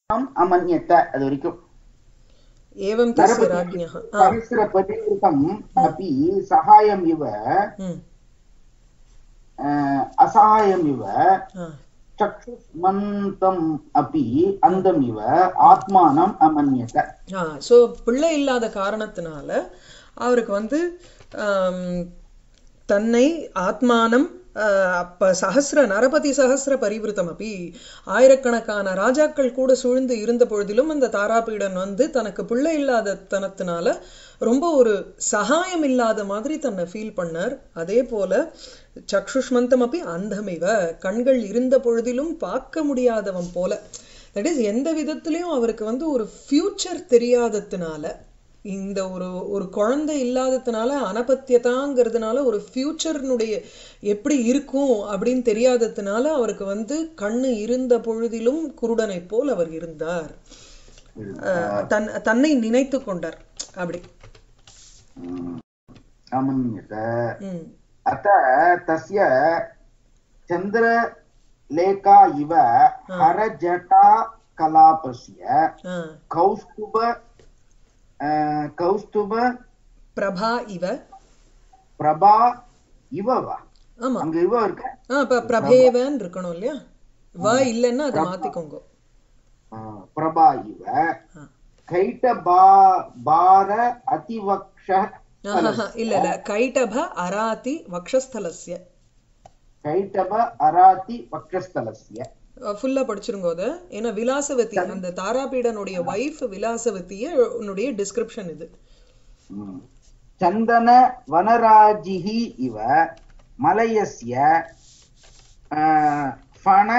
அமன்யத்த அது வரைக்கும் एवं तस्य राज्ञः आ, सहस्रपरिवृतम् अपि सहायम् इव ம், अ, असहायम् इव ஆ. चक्षुष्मन्तम् अपि अन्दम् इव आत्मानम् अमन्यत ஆ ஸோ பிள்ளை இல்லாத காரணத்தினால அவருக்கு வந்து ஆம், தன்னை ஆத்மானம் ஆ, அப்ப சஹஸ்ர நரபதி சஹஸ்ர பரிவிருத்தம் அப்படி ஆயிரக்கணக்கான ராஜாக்கள் கூட சூழ்ந்து இருந்த பொழுதிலும் அந்த தாராபீடன் வந்து தனக்கு பிள்ளை இல்லாத தனத்தினால ரொம்ப ஒரு சகாயம் இல்லாத மாதிரி தன்னை ஃபீல் பண்ணார் அதே போல சக்ஷுஷ்மந்தம் அப்படி அந்தமிவ கண்கள் இருந்த பொழுதிலும் பார்க்க முடியாதவன் போல தட் இஸ் எந்த விதத்திலையும் அவருக்கு வந்து ஒரு ஃபியூச்சர் தெரியாததுனால இந்த ஒரு ஒரு குழந்தை இல்லாததுனால அனபத்தியதாங்கிறதுனால ஒரு ஃபியூச்சர்னுடைய எப்படி இருக்கும் அப்படின்னு தெரியாததுனால அவருக்கு வந்து கண்ணு இருந்த பொழுதிலும் குருடனை போல் அவர் இருந்தார் அஹ், தன் தன்னை நினைத்து கொண்டார் அப்படி अमन्यत ம் अत तस्य चन्द्रलेखा इव हरजटा कलापस्य ஆ कौस्तुभ अ, कौस्तुभ பிரபா இவ प्रभा इव वा ஆமா அங்க இவ இருக்க ஆ இப்ப பிரபேவன் இருக்கணும் இல்லையா வ இல்லைன்னா அதை மாத்திக்கோங்க ஆ, பிரபா இவ ஆ. கைட்ட பா பார அதிவக்ஷ ஆஹாஹா, இல்ல இல்ல கைடப அராதி வக்ஷஸ்தலஸ்ய கைட்டப அராதி வக்ஷஸ்தலஸ்ய ஃபுல்லா படிச்சிருங்க அத ஏன்னா விலாசவதி அந்த தாராபீடனுடைய ஒய்ஃப் விலாசவதிய உன்னுடைய டிஸ்கிரிப்ஷன் இது ம். சந்தன வனராஜிஹி இவ மலயஸ்ய ஆ, ஃபண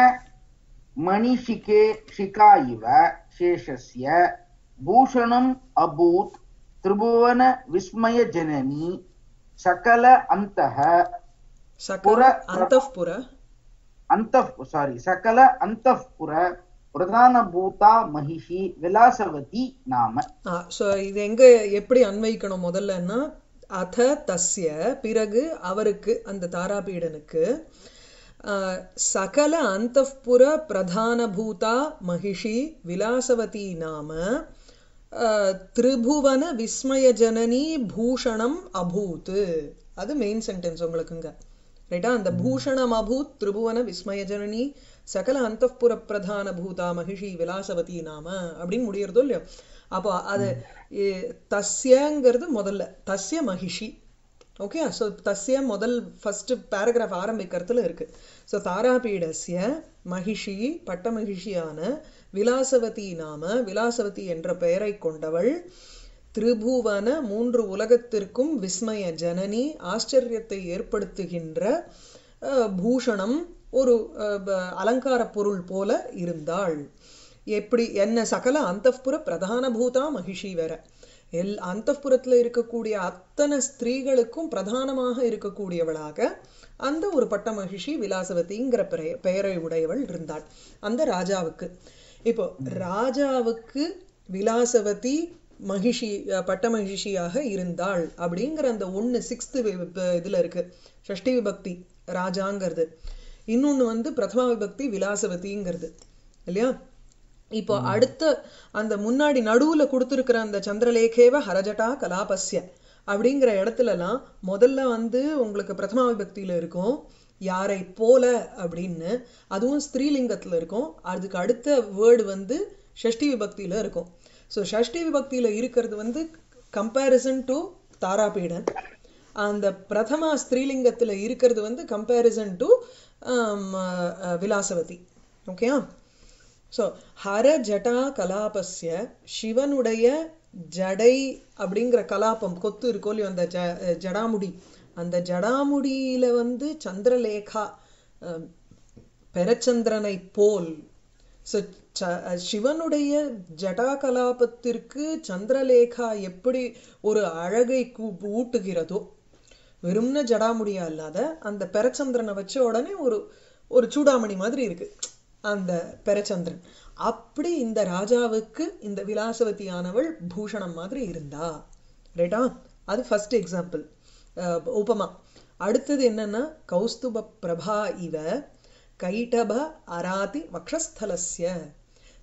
மணிஷிகே ஷிகா இவ சேஷஸ்ய பூஷணம் அபூத் திரிபுவன விஸ்மய ஜனனி சகல அந்தः சகல புர- அந்தப்புர ಅಂತಃ ಸಾರಿ ಸಕಲ ಅಂತಃಪುರ பிரதானபூதா மகிஷி விலாசவதி நாம ஸோ இது எங்க எப்படி அன்வைக்கணும் முதல்லன்னா அத தஸ்ய பிறகு அவருக்கு அந்த தாராபீடனுக்கு ஆ, சகல அந்தப்புர பிரதானபூதா மகிஷி விலாசவதி நாம ஆ, திரிபுவன விஸ்மய ஜனனி பூஷணம் அபூத் அது மெயின் சென்டென்ஸ் உங்களுக்குங்க ரைட்டா அந்த பூஷணம் அபூத் திரிபுவன விஸ்மய ஜனனி சகல அந்தப்புர பிரதான பூதா மகிஷி விலாசவதி நாம அப்படின்னு முடியறதோ இல்லையோ அப்போ அது எ, தஸ்யங்கிறது முதல்ல தஸ்ய மகிஷி ஓகே ஸோ தஸ்ய முதல் ஃபர்ஸ்ட் பேராகிராஃப் ஆரம்பிக்கிறதுல இருக்கு ஸோ தாராபீடஸ்ய மகிஷி பட்ட மகிஷியான விலாசவதி நாம விலாசவதி என்ற பெயரை கொண்டவள் திரிபுவன மூன்று உலகத்திற்கும் விஸ்மய ஜனனி ஆச்சரியத்தை ஏற்படுத்துகின்ற அஹ், பூஷணம் ஒரு அஹ், ப- அலங்கார பொருள் போல இருந்தாள் எப்படி என்ன சகல அந்தப்புர பிரதான பூதா மகிஷி வேற எல் அந்தப்புறத்துல இருக்கக்கூடிய அத்தனை ஸ்திரீகளுக்கும் பிரதானமாக இருக்கக்கூடியவளாக அந்த ஒரு பட்ட மகிஷி விலாசவதிங்கிற பெய- பெயரை உடையவள் இருந்தாள் அந்த ராஜாவுக்கு இப்போ ராஜாவுக்கு விலாசவதி மகிஷி அஹ், பட்ட மகிஷியாக இருந்தாள் அப்படிங்கிற அந்த ஒண்ணு சிக்ஸ்த் இதுல இருக்கு ஷஷ்டி விபக்தி ராஜாங்கிறது இன்னொன்னு வந்து பிரதம விபக்தி விலாசவதிங்கிறது இல்லையா இப்போ அடுத்த அந்த முன்னாடி நடுவுல கொடுத்துருக்கிற அந்த சந்திரலேகேவ ஹரஜட்டா கலாபஸ்ய அப்படிங்கிற இடத்துலலாம் முதல்ல வந்து உங்களுக்கு பிரதமா விபக்தியில இருக்கும் யாரை போல அப்படின்னு அதுவும் ஸ்திரீலிங்கத்துல இருக்கும் அதுக்கு அடுத்த வேர்டு வந்து ஷஷ்டி விபக்தியில இருக்கும் ஸோ ஷஷ்டி விபக்தியில இருக்கிறது வந்து கம்பேரிசன் டு தாராபீடன் அந்த பிரதமா ஸ்திரீலிங்கத்துல இருக்கிறது வந்து கம்பேரிசன் டு விலாசவதி ஓகேயா ஸோ ஹர ஜடா கலாபஸ்ய சிவனுடைய ஜடை அப்படிங்கிற கலாபம் கொத்து இருக்கோ இல்லையோ அந்த ஜ ஜடாமுடி அந்த ஜடாமுடியில வந்து சந்திரலேகா அஹ், பெரச்சந்திரனை போல் ஸோ சிவனுடைய ஜடா கலாபத்திற்கு சந்திரலேகா எப்படி ஒரு அழகை கூ- ஊட்டுகிறதோ வெறும்ன ஜடாமுடியா இல்லாத அந்த பெரச்சந்திரனை வச்ச உடனே ஒரு ஒரு சூடாமணி மாதிரி இருக்கு அந்த பெரச்சந்திரன் அப்படி இந்த ராஜாவுக்கு இந்த விலாசவதியானவள் பூஷணம் மாதிரி இருந்தா ரைட்டா அது ஃபர்ஸ்ட் எக்ஸாம்பிள் உபமா அடுத்தது என்னன்னா கௌஸ்துப பிரபா இவ கைடப அராதி வக்ஷஸ்தலஸ்ய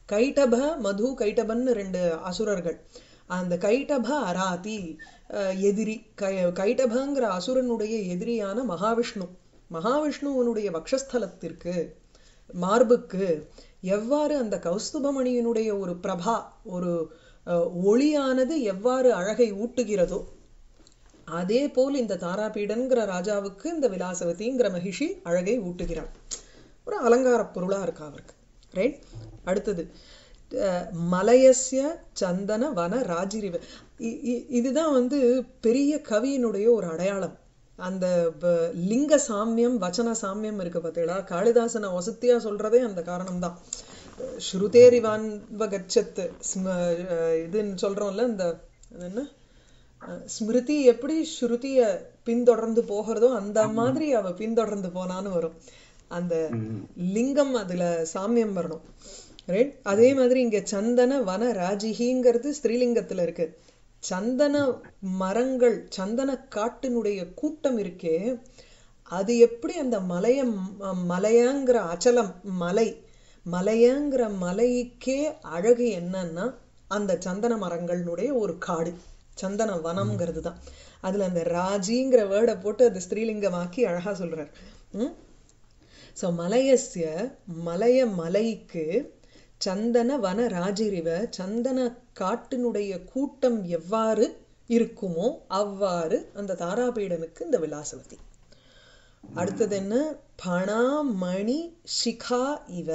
கைட்டப மது கைட்டபன்னு ரெண்டு அசுரர்கள் அந்த கைட்டப அராதி அஹ், எதிரி கை கைட்டபங்கிற அசுரனுடைய எதிரியான மகாவிஷ்ணு மகாவிஷ்ணுவனுடைய வக்ஷஸ்தலத்திற்கு மார்புக்கு எவ்வாறு அந்த கௌஸ்துபமணியினுடைய ஒரு பிரபா ஒரு அஹ், ஒளியானது எவ்வாறு அழகை ஊட்டுகிறதோ அதே போல் இந்த தாராபீடன்கிற ராஜாவுக்கு இந்த விலாசவதிங்கிற மகிஷி அழகை ஊட்டுகிறாள் ஒரு அலங்கார பொருளா இருக்கா அவருக்கு ரைட் அடுத்தது அஹ், மலயஸ்ய சந்தன வன ராஜிரிவ இ- இ- இதுதான் வந்து பெரிய கவியினுடைய ஒரு அடையாளம் அந்த ப- லிங்க சாமியம் வச்சன சாமியம் இருக்கு பார்த்தீங்களா காளிதாசனை வசத்தியா சொல்றதே அந்த காரணம்தான் ஸ்ருதேரிவான்வ கச்சத்து ஸ்ம அஹ் இதுன்னு சொல்றோம்ல இந்த அது என்ன அஹ் ஸ்மிருதி எப்படி ஸ்ருதிய பின்தொடர்ந்து போகிறதோ அந்த மாதிரி அவ பின்தொடர்ந்து போனான்னு வரும் அந்த லிங்கம் அதுல சாமியம் வரணும் ரைட் அதே மாதிரி இங்க சந்தன வன ராஜிகிங்கிறது ஸ்திரீலிங்கத்துல இருக்கு சந்தன மரங்கள் சந்தன காட்டினுடைய கூட்டம் இருக்கே அது எப்படி அந்த மலைய ம- மலையாங்கிற அச்சலம் மலை மலையாங்கிற மலைக்கே அழகு என்னன்னா அந்த சந்தன மரங்களுடைய ஒரு காடு சந்தன வனம்ங்கிறது தான் அதுல அந்த ராஜிங்கிற வேர்டை போட்டு அது ஸ்திரீலிங்கமாக்கி அழகா சொல்றார் ம் ஸோ மலையஸ்ய மலைய மலைக்கு சந்தன வன ராஜிரிவ சந்தன காட்டினுடைய கூட்டம் எவ்வாறு இருக்குமோ அவ்வாறு அந்த தாராபீடனுக்கு இந்த விலாசவதி அடுத்தது என்ன பணா மணி சிகா இவ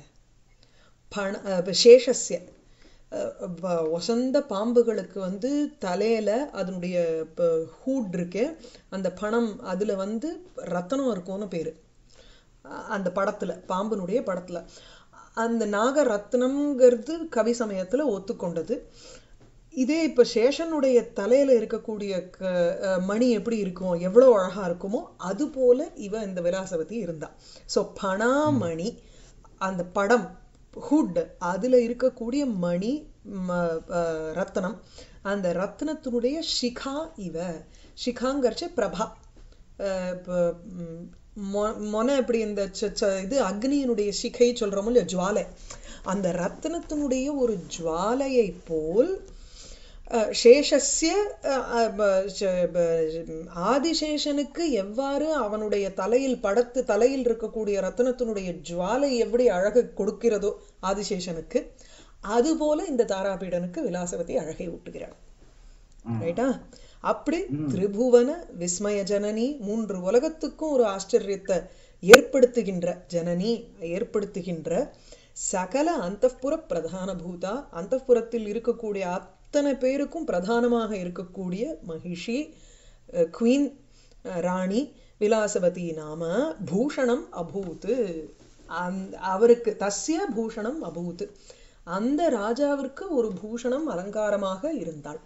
பண அஹ் சேஷஸ்ய அஹ் வ- வசந்த பாம்புகளுக்கு வந்து தலையில அதனுடைய ஹூட் இருக்கு அந்த பணம் அதுல வந்து ரத்தனம் இருக்கும்னு பேரு அ- அந்த படத்துல பாம்புனுடைய படத்துல அந்த நாக ரத்னம்ங்கிறது கவி சமயத்துல ஒத்துக்கொண்டது இதே இப்ப சேஷனுடைய தலையில இருக்கக்கூடிய க- அஹ் மணி எப்படி இருக்கும் எவ்வளவு அழகா இருக்குமோ அது போல இவ இந்த விலாசவதி இருந்தா சோ பணாமணி அந்த படம் ஹுட் அதுல இருக்கக்கூடிய மணி ம- அஹ் ரத்னம் அந்த ரத்னத்தினுடைய சிகா இவ சிகாங்கரிச்ச பிரபா அஹ் இப்ப, ம், மொ- மொன இப்படி இந்த ச- ச- இது அக்னியினுடைய சிகை சொல்றோமோ இல்லையா ஜுவாலை அந்த ரத்னத்தினுடைய ஒரு ஜுவாலையை போல் அஹ், சேஷஸ்ய அஹ், அஹ், ப- ச- ப- ஆதிசேஷனுக்கு எவ்வாறு அவனுடைய தலையில் படத்து தலையில் இருக்கக்கூடிய ரத்னத்தினுடைய ஜுவாலை எப்படி அழகு கொடுக்கிறதோ ஆதிசேஷனுக்கு அதுபோல இந்த தாராபீடனுக்கு விலாசவதி அழகை ஊட்டுகிறாள் ரைட்டா அப்படி திரிபுவன விஸ்மய ஜனனி மூன்று உலகத்துக்கும் ஒரு ஆச்சரியத்தை ஏற்படுத்துகின்ற ஜனனி ஏற்படுத்துகின்ற சகல அந்தப்புற பிரதான பூதா அந்தப்புறத்தில் இருக்கக்கூடிய அத்தனை பேருக்கும் பிரதானமாக இருக்கக்கூடிய மகிஷி குவீன் ராணி விலாசவதி நாம பூஷணம் அபூத் அந்த அவருக்கு தஸ்ய பூஷணம் அபூத் அந்த ராஜாவிற்கு ஒரு பூஷணம் அலங்காரமாக இருந்தாள்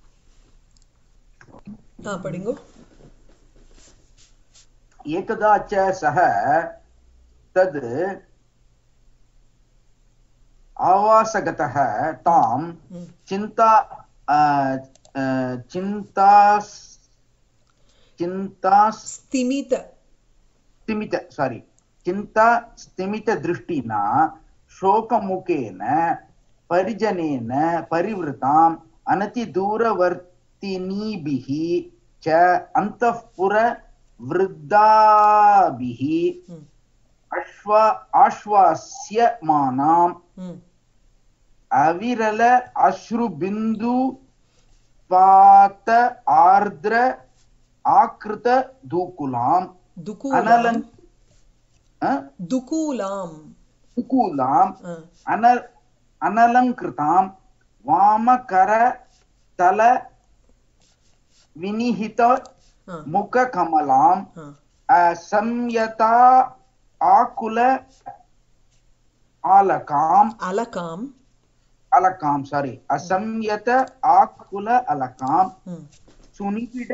ஆ படிங்கோ एकदा च सः तद् आवासगतः तां ம் चिन्ता अ, अ, चिन्ता चिन्ता ஸ்திமித स्तिमित सारी चिन्ता स्तिमितदृष्टिना शोकमुखेन परिजनेन परिवृताम् अनतिदूरवर्तिनीभिः च अन्तःपुरवृद्धाभिः ம் अश्व आश्वास्यमानाम् ம் अविरल अश्रुबिन्दु पात आर्द्र आकृत दूकुलाम् துகூலாம் अनलन् अ? துகூலாம் कुकूलाम् ஆ अन अनलङ्कृतां वामकर तल विनिहित ஆ मुखकमलाम् ஆ असंयता आकुल आलकाम् அலகாம் अलकाम् सारी असंयत आकुल अलकाम् ம் सुनिबिड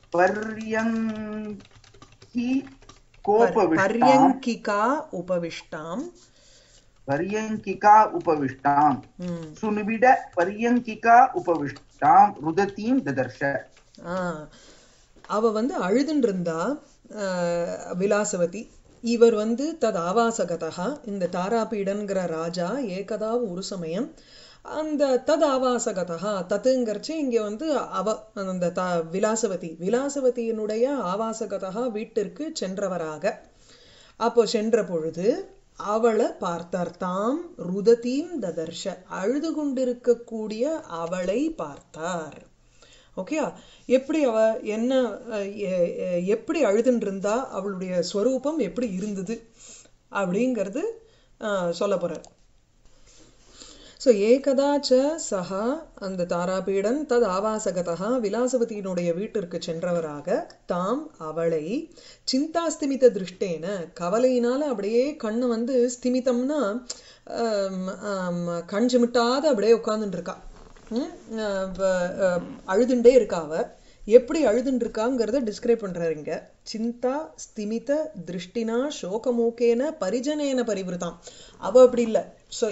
पर्यङ्की कोपविष्टाम् பர்யங்கிகா உபவிஷ்டாம் पर्यङ्किका उपविष्टाम् ம் सुनिबिड पर्यङ्किका उपविष्टाम् रुदतीं ददर्श ஆ அவ வந்து அழுதுன்னு இருந்தா ஆஹ், விலாசவதி இவர் வந்து தத் ஆவாசகதா இந்த தாராபீடன்கிற ராஜா ஏகதா ஒரு சமயம் அந்த தத் ஆவாசகதா தத்துங்கிறச்சு இங்க வந்து அவ அந்த த விலாசவதி விலாசவதியினுடைய ஆவாசகதா வீட்டிற்கு சென்றவராக அப்போ சென்ற பொழுது அவளை பார்த்தார் தாம் ருததீம் ததர்ஷ அழுது கொண்டிருக்கக்கூடிய அவளை பார்த்தார் ஓகேயா எப்படி அவ என்ன அஹ், எ- எ- எப்படி அழுதுன்னு இருந்தா அவளுடைய ஸ்வரூபம் எப்படி இருந்தது அப்படிங்கிறது அஹ், சொல்ல போறார் ஸோ ஏகதா ச சஹா அந்த தாராபீடன் தத் ஆவாசகதா விலாசவதியினுடைய வீட்டிற்கு சென்றவராக தாம் அவளை சிந்தாஸ்திமித திருஷ்டேன கவலையினால அப்படியே கண்ணு வந்து ஸ்திமிதம்னா ஆம், ஆம், கண் சிமிட்டாத அப்படியே உட்கார்ந்துட்டு இருக்கா ம், அஹ், வ- அஹ், அழுதுண்டே இருக்கா அவ எப்படி அழுதுன்னு இருக்காங்கிறத டிஸ்கிரைப் பண்றாரு இங்க சிந்தா ஸ்திமித திருஷ்டினா சோகமூக்கேன பரிஜனேன பரிவிருத்தாம் அவ அப்படி இல்ல ஸோ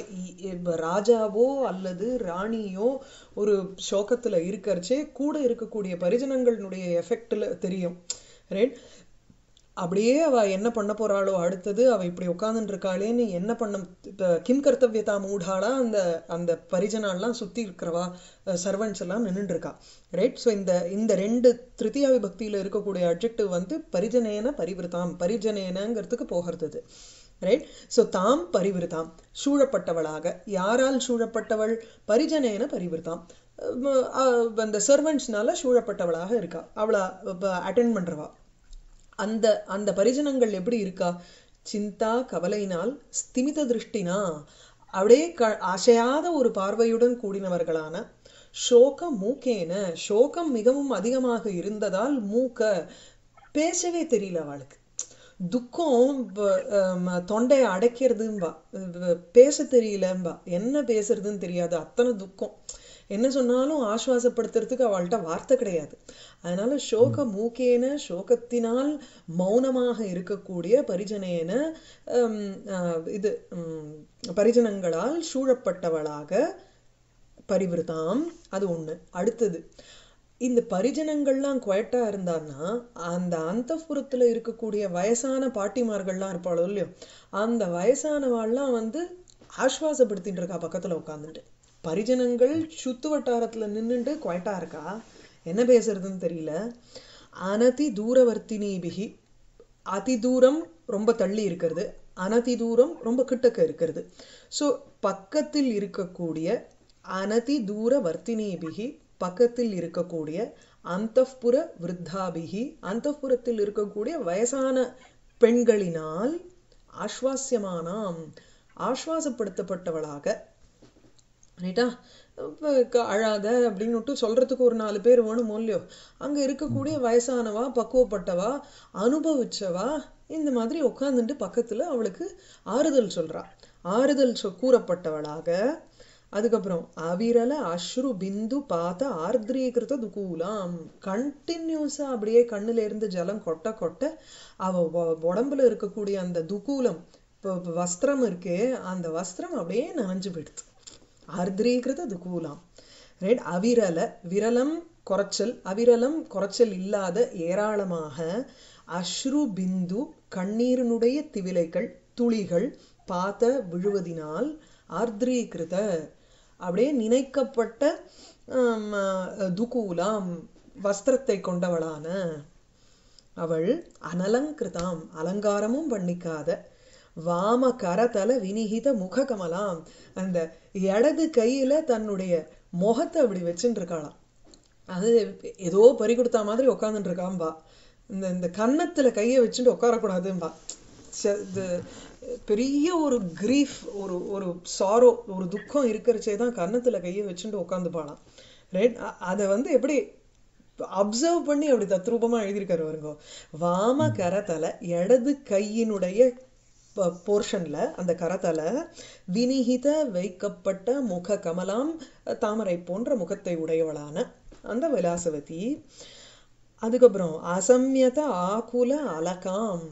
ராஜாவோ அல்லது ராணியோ ஒரு சோகத்துல இருக்கறச்சே கூட இருக்கக்கூடிய பரிஜனங்களுடைய எஃபெக்ட்ல தெரியும் ரைட் அப்படியே அவ என்ன பண்ண போறாளோ அடுத்தது அவ இப்படி உட்கார்ந்துட்டு இருக்காளேன்னு என்ன பண்ண இப்ப கிம் கர்த்தவியதா மூடாளா அந்த அந்த பரிஜனாலாம் சுத்தி இருக்கிறவா சர்வன்ஸ் எல்லாம் நின்னுட்டு இருக்கா ரைட் ஸோ இந்த இந்த ரெண்டு திருத்தியா விபக்தியில இருக்கக்கூடிய அட்ஜெக்டிவ் வந்து பரிஜனேன பரிவிருத்தாம் பரிஜனேனங்கிறதுக்கு போகிறது இது ரைட் ஸோ தாம் பரிவிருத்தாம் சூழப்பட்டவளாக யாரால் சூழப்பட்டவள் பரிஜனேன பரிவிருத்தாம் அஹ் அஹ் அந்த சர்வன்ட்ஸ்னால சூழப்பட்டவளாக இருக்கா அவளை அட்டென்ட் பண்றவா அந்த அந்த பரிஜனங்கள் எப்படி இருக்கா சிந்தா கவலையினால் ஸ்திமித திருஷ்டினா அப்படியே க அசையாத ஒரு பார்வையுடன் கூடினவர்களான சோக மூக்கேன சோகம் மிகவும் அதிகமாக இருந்ததால் மூக்க பேசவே தெரியல அவளுக்கு துக்கம் வ- ஆம், தொண்டையை அடைக்கிறதும்பா வ- பேச தெரியலம்பா என்ன பேசுறதுன்னு தெரியாது அத்தனை துக்கம் என்ன சொன்னாலும் ஆசுவாசப்படுத்துறதுக்கு அவள்கிட்ட வார்த்தை கிடையாது அதனால சோக மூக்கேன சோகத்தினால் மௌனமாக இருக்கக்கூடிய பரிஜனேன ஹம், ஆஹ், இது ஹம், பரிஜனங்களால் சூழப்பட்டவளாக பரிவிருத்தாம் அது ஒண்ணு அடுத்தது இந்த பரிஜனங்கள்லாம் குவைட்டா இருந்தான்னா அந்த அந்தப்புறத்துல இருக்கக்கூடிய வயசான பாட்டிமார்கள்லாம் இருப்பாளோ இல்லையோ அந்த வயசானவாள்லாம் வந்து ஆஸ்வாசப்படுத்திட்டு இருக்கா பக்கத்துல உட்காந்துட்டு பரிஜனங்கள் சுத்து வட்டாரத்துல நின்னுட்டு குவைட்டா இருக்கா என்ன பேசுறதுன்னு தெரியல அனதி தூரவர்த்தினிபிகி அதி தூரம் ரொம்ப தள்ளி இருக்கிறது அனதி தூரம் ரொம்ப கிட்டக்க இருக்கிறது ஸோ பக்கத்தில் இருக்கக்கூடிய அனதி தூர வர்த்தினிபிகி பக்கத்தில் இருக்கக்கூடிய அந்தப்புற விருத்தாபிகி அந்தப்புறத்தில் இருக்கக்கூடிய வயசான பெண்களினால் ஆஸ்வாசியமானாம் ஆஸ்வாசப்படுத்தப்பட்டவளாக ரைட்டா இப்ப க- அழாத அப்படின்னுட்டு சொல்றதுக்கு ஒரு நாலு பேர் வேணுமோ இல்லையோ அங்க இருக்கக்கூடிய வயசானவா பக்குவப்பட்டவா அனுபவிச்சவா இந்த மாதிரி உட்கார்ந்துட்டு பக்கத்துல அவளுக்கு ஆறுதல் சொல்றா ஆறுதல் சொ- கூறப்பட்டவளாக அதுக்கப்புறம் அவிரல அஸ்ரு பிந்து பாத்த ஆர்திரீகிருத துகூலாம் கண்டினியூஸா அப்படியே கண்ணுல இருந்து ஜலம் கொட்ட கொட்ட அவ உ- உடம்புல இருக்கக்கூடிய அந்த துகூலம் இப்ப இப்ப வஸ்திரம் இருக்கே அந்த வஸ்திரம் அப்படியே நனைஞ்சு போயிடுது ஆர்திரீகிருத துகூலாம் ரைட் அவிரல விரலம் குறைச்சல் அவிரலம் குறைச்சல் இல்லாத ஏராளமாக அஸ்ரு பிந்து கண்ணீரினுடைய திவிலைகள் துளிகள் பாத்த விழுவதினால் ஆர்திரீகிருத அப்படியே நினைக்கப்பட்ட ஆம், துகூலாம் வஸ்திரத்தை கொண்டவளான அவள் அனலங்கிருதாம் அலங்காரமும் பண்ணிக்காத வாம கரதல வினிகித முக கமலாம் அந்த இடது கையில தன்னுடைய முகத்தை அப்படி வச்சுட்டு இருக்காளாம் அது ஏதோ பறி கொடுத்தா மாதிரி உட்காந்துட்டு இருக்காம்பா இந்த இந்த கன்னத்துல கையை வச்சுட்டு உட்காரக்கூடாதும்பா ச- இது பெரிய ஒரு கிரீஃப் ஒரு ஒரு சாரோ ஒரு துக்கம் இருக்கிறச்சே தான் கன்னத்துல கையை வச்சுட்டு உட்காந்துப்பாளாம் ரைட் அதை வந்து எப்படி அப்சர்வ் பண்ணி அப்படி தத்ரூபமா எழுதியிருக்காரு வருங்க வாம கரதல இடது கையினுடைய போர்ஷன்ல அந்த கரத்தல வினிகித வைக்கப்பட்ட முக கமலாம் தாமரை போன்ற முகத்தை உடையவளான அந்த விலாசவதி அதுக்கப்புறம் அசம்யத ஆகுல அலகாம்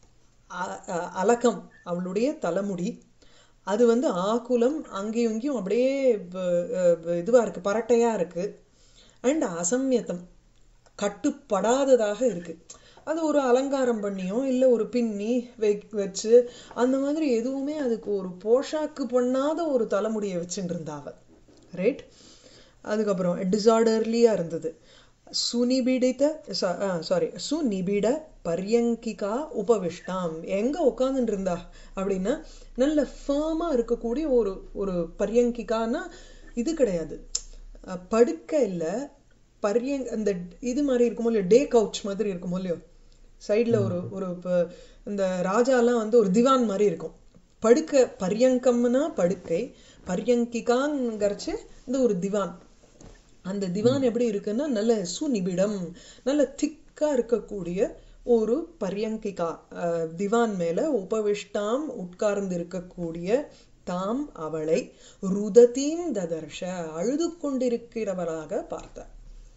அ- அ- அலகம் அவளுடைய தலைமுடி அது வந்து ஆக்குலம் அங்கேயும் இங்கேயும் அப்படியே வ- வ- இதுவா இருக்கு பரட்டையா இருக்கு அண்ட் அசம்யதம் கட்டுப்படாததாக இருக்கு அது ஒரு அலங்காரம் பண்ணியோ இல்லை ஒரு பின்னி வை வச்சு அந்த மாதிரி எதுவுமே அதுக்கு ஒரு போஷாக்கு பண்ணாத ஒரு தலைமுடியை வச்சுட்டு இருந்தாவ ரைட் அதுக்கப்புறம் டிசார்டர்லியா இருந்தது சுனிபிடித்த சாரி சுநிபிட பர்யங்கிகா உபவிஷ்டாம் எங்க உட்காந்துட்டு இருந்தா அப்படின்னா நல்ல ஃபேமா இருக்கக்கூடிய ஒரு ஒரு பர்யங்கிகான்னா இது கிடையாது அஹ் படுக்க இல்ல பர்யங் அந்த இது மாதிரி இருக்குமோ இல்லையோ டே கவுச் மாதிரி இருக்குமோ இல்லையோ சைடுல ஒரு ஒரு ப- இந்த ராஜாலாம் வந்து ஒரு திவான் மாதிரி இருக்கும் படுக்க பர்யங்கம்னா படுக்கை பர்யங்கிகாங்கிறச்சு இந்த ஒரு திவான் அந்த திவான் எப்படி இருக்குன்னா நல்ல சுநிபிடம் நல்ல திக்கா இருக்கக்கூடிய ஒரு பர்யங்கிகா அஹ், திவான் மேல உபவிஷ்டாம் உட்கார்ந்து இருக்கக்கூடிய தாம் அவளை ருததீம் ததர்ஷ அழுது கொண்டிருக்கிறவராக பார்த்தார்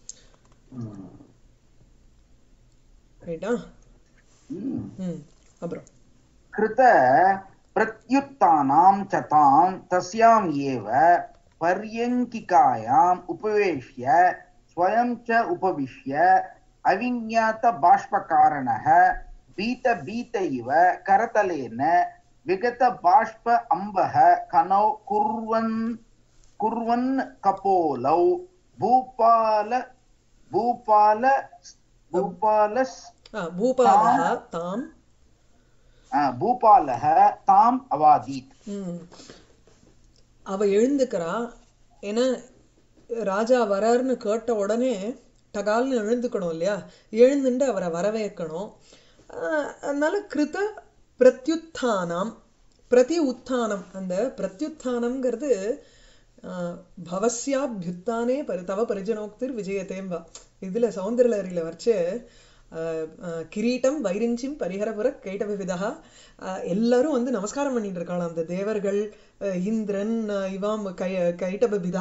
ரைட்டா ம். ம் அப்புறம் कृत प्रत्युत्थानां च तां तस्याम् एव पर्यङ्किकायाम् उपवेश्य स्वयं च उपविश्य अविज्ञातबाष्पकारणः भीतभीत इव करतलेन विगतबाष्प अम्बः कनौ कुर्वन् कुर्वन् कपोलौ भूपाल भूपाल भूपालस् ஆ, பூபாலः தாம் अ, भूपालः ताम् अवादीत् ம். அவ எழுந்துக்கிறா ஏன்னா ராஜா வராருன்னு கேட்ட உடனே டகால்னு எழுந்துக்கணும் இல்லையா எழுந்துட்டு அவரை வரவேற்கணும் ஆஹ் அதனால கிருத பிரத்யுத்தானம் பிரதி உத்தானம் அந்த பிரத்யுத்தானம்ங்கிறது ஆஹ் பவஸ்யாபியுத்தானே பரி தவ பரிஜனோக்திர் விஜயத்தேம்பா இதுல சௌந்தரலரியில வச்சு ஆஹ் ஆஹ் கிரீட்டம் வைரிஞ்சிம் பரிஹரபுர கைட்டவிதா எல்லாரும் வந்து நமஸ்காரம் பண்ணிட்டு இருக்காளாம் அந்த தேவர்கள் ஆஹ் இந்திரன் ஆஹ் இவாம் கை கைட்டபிதா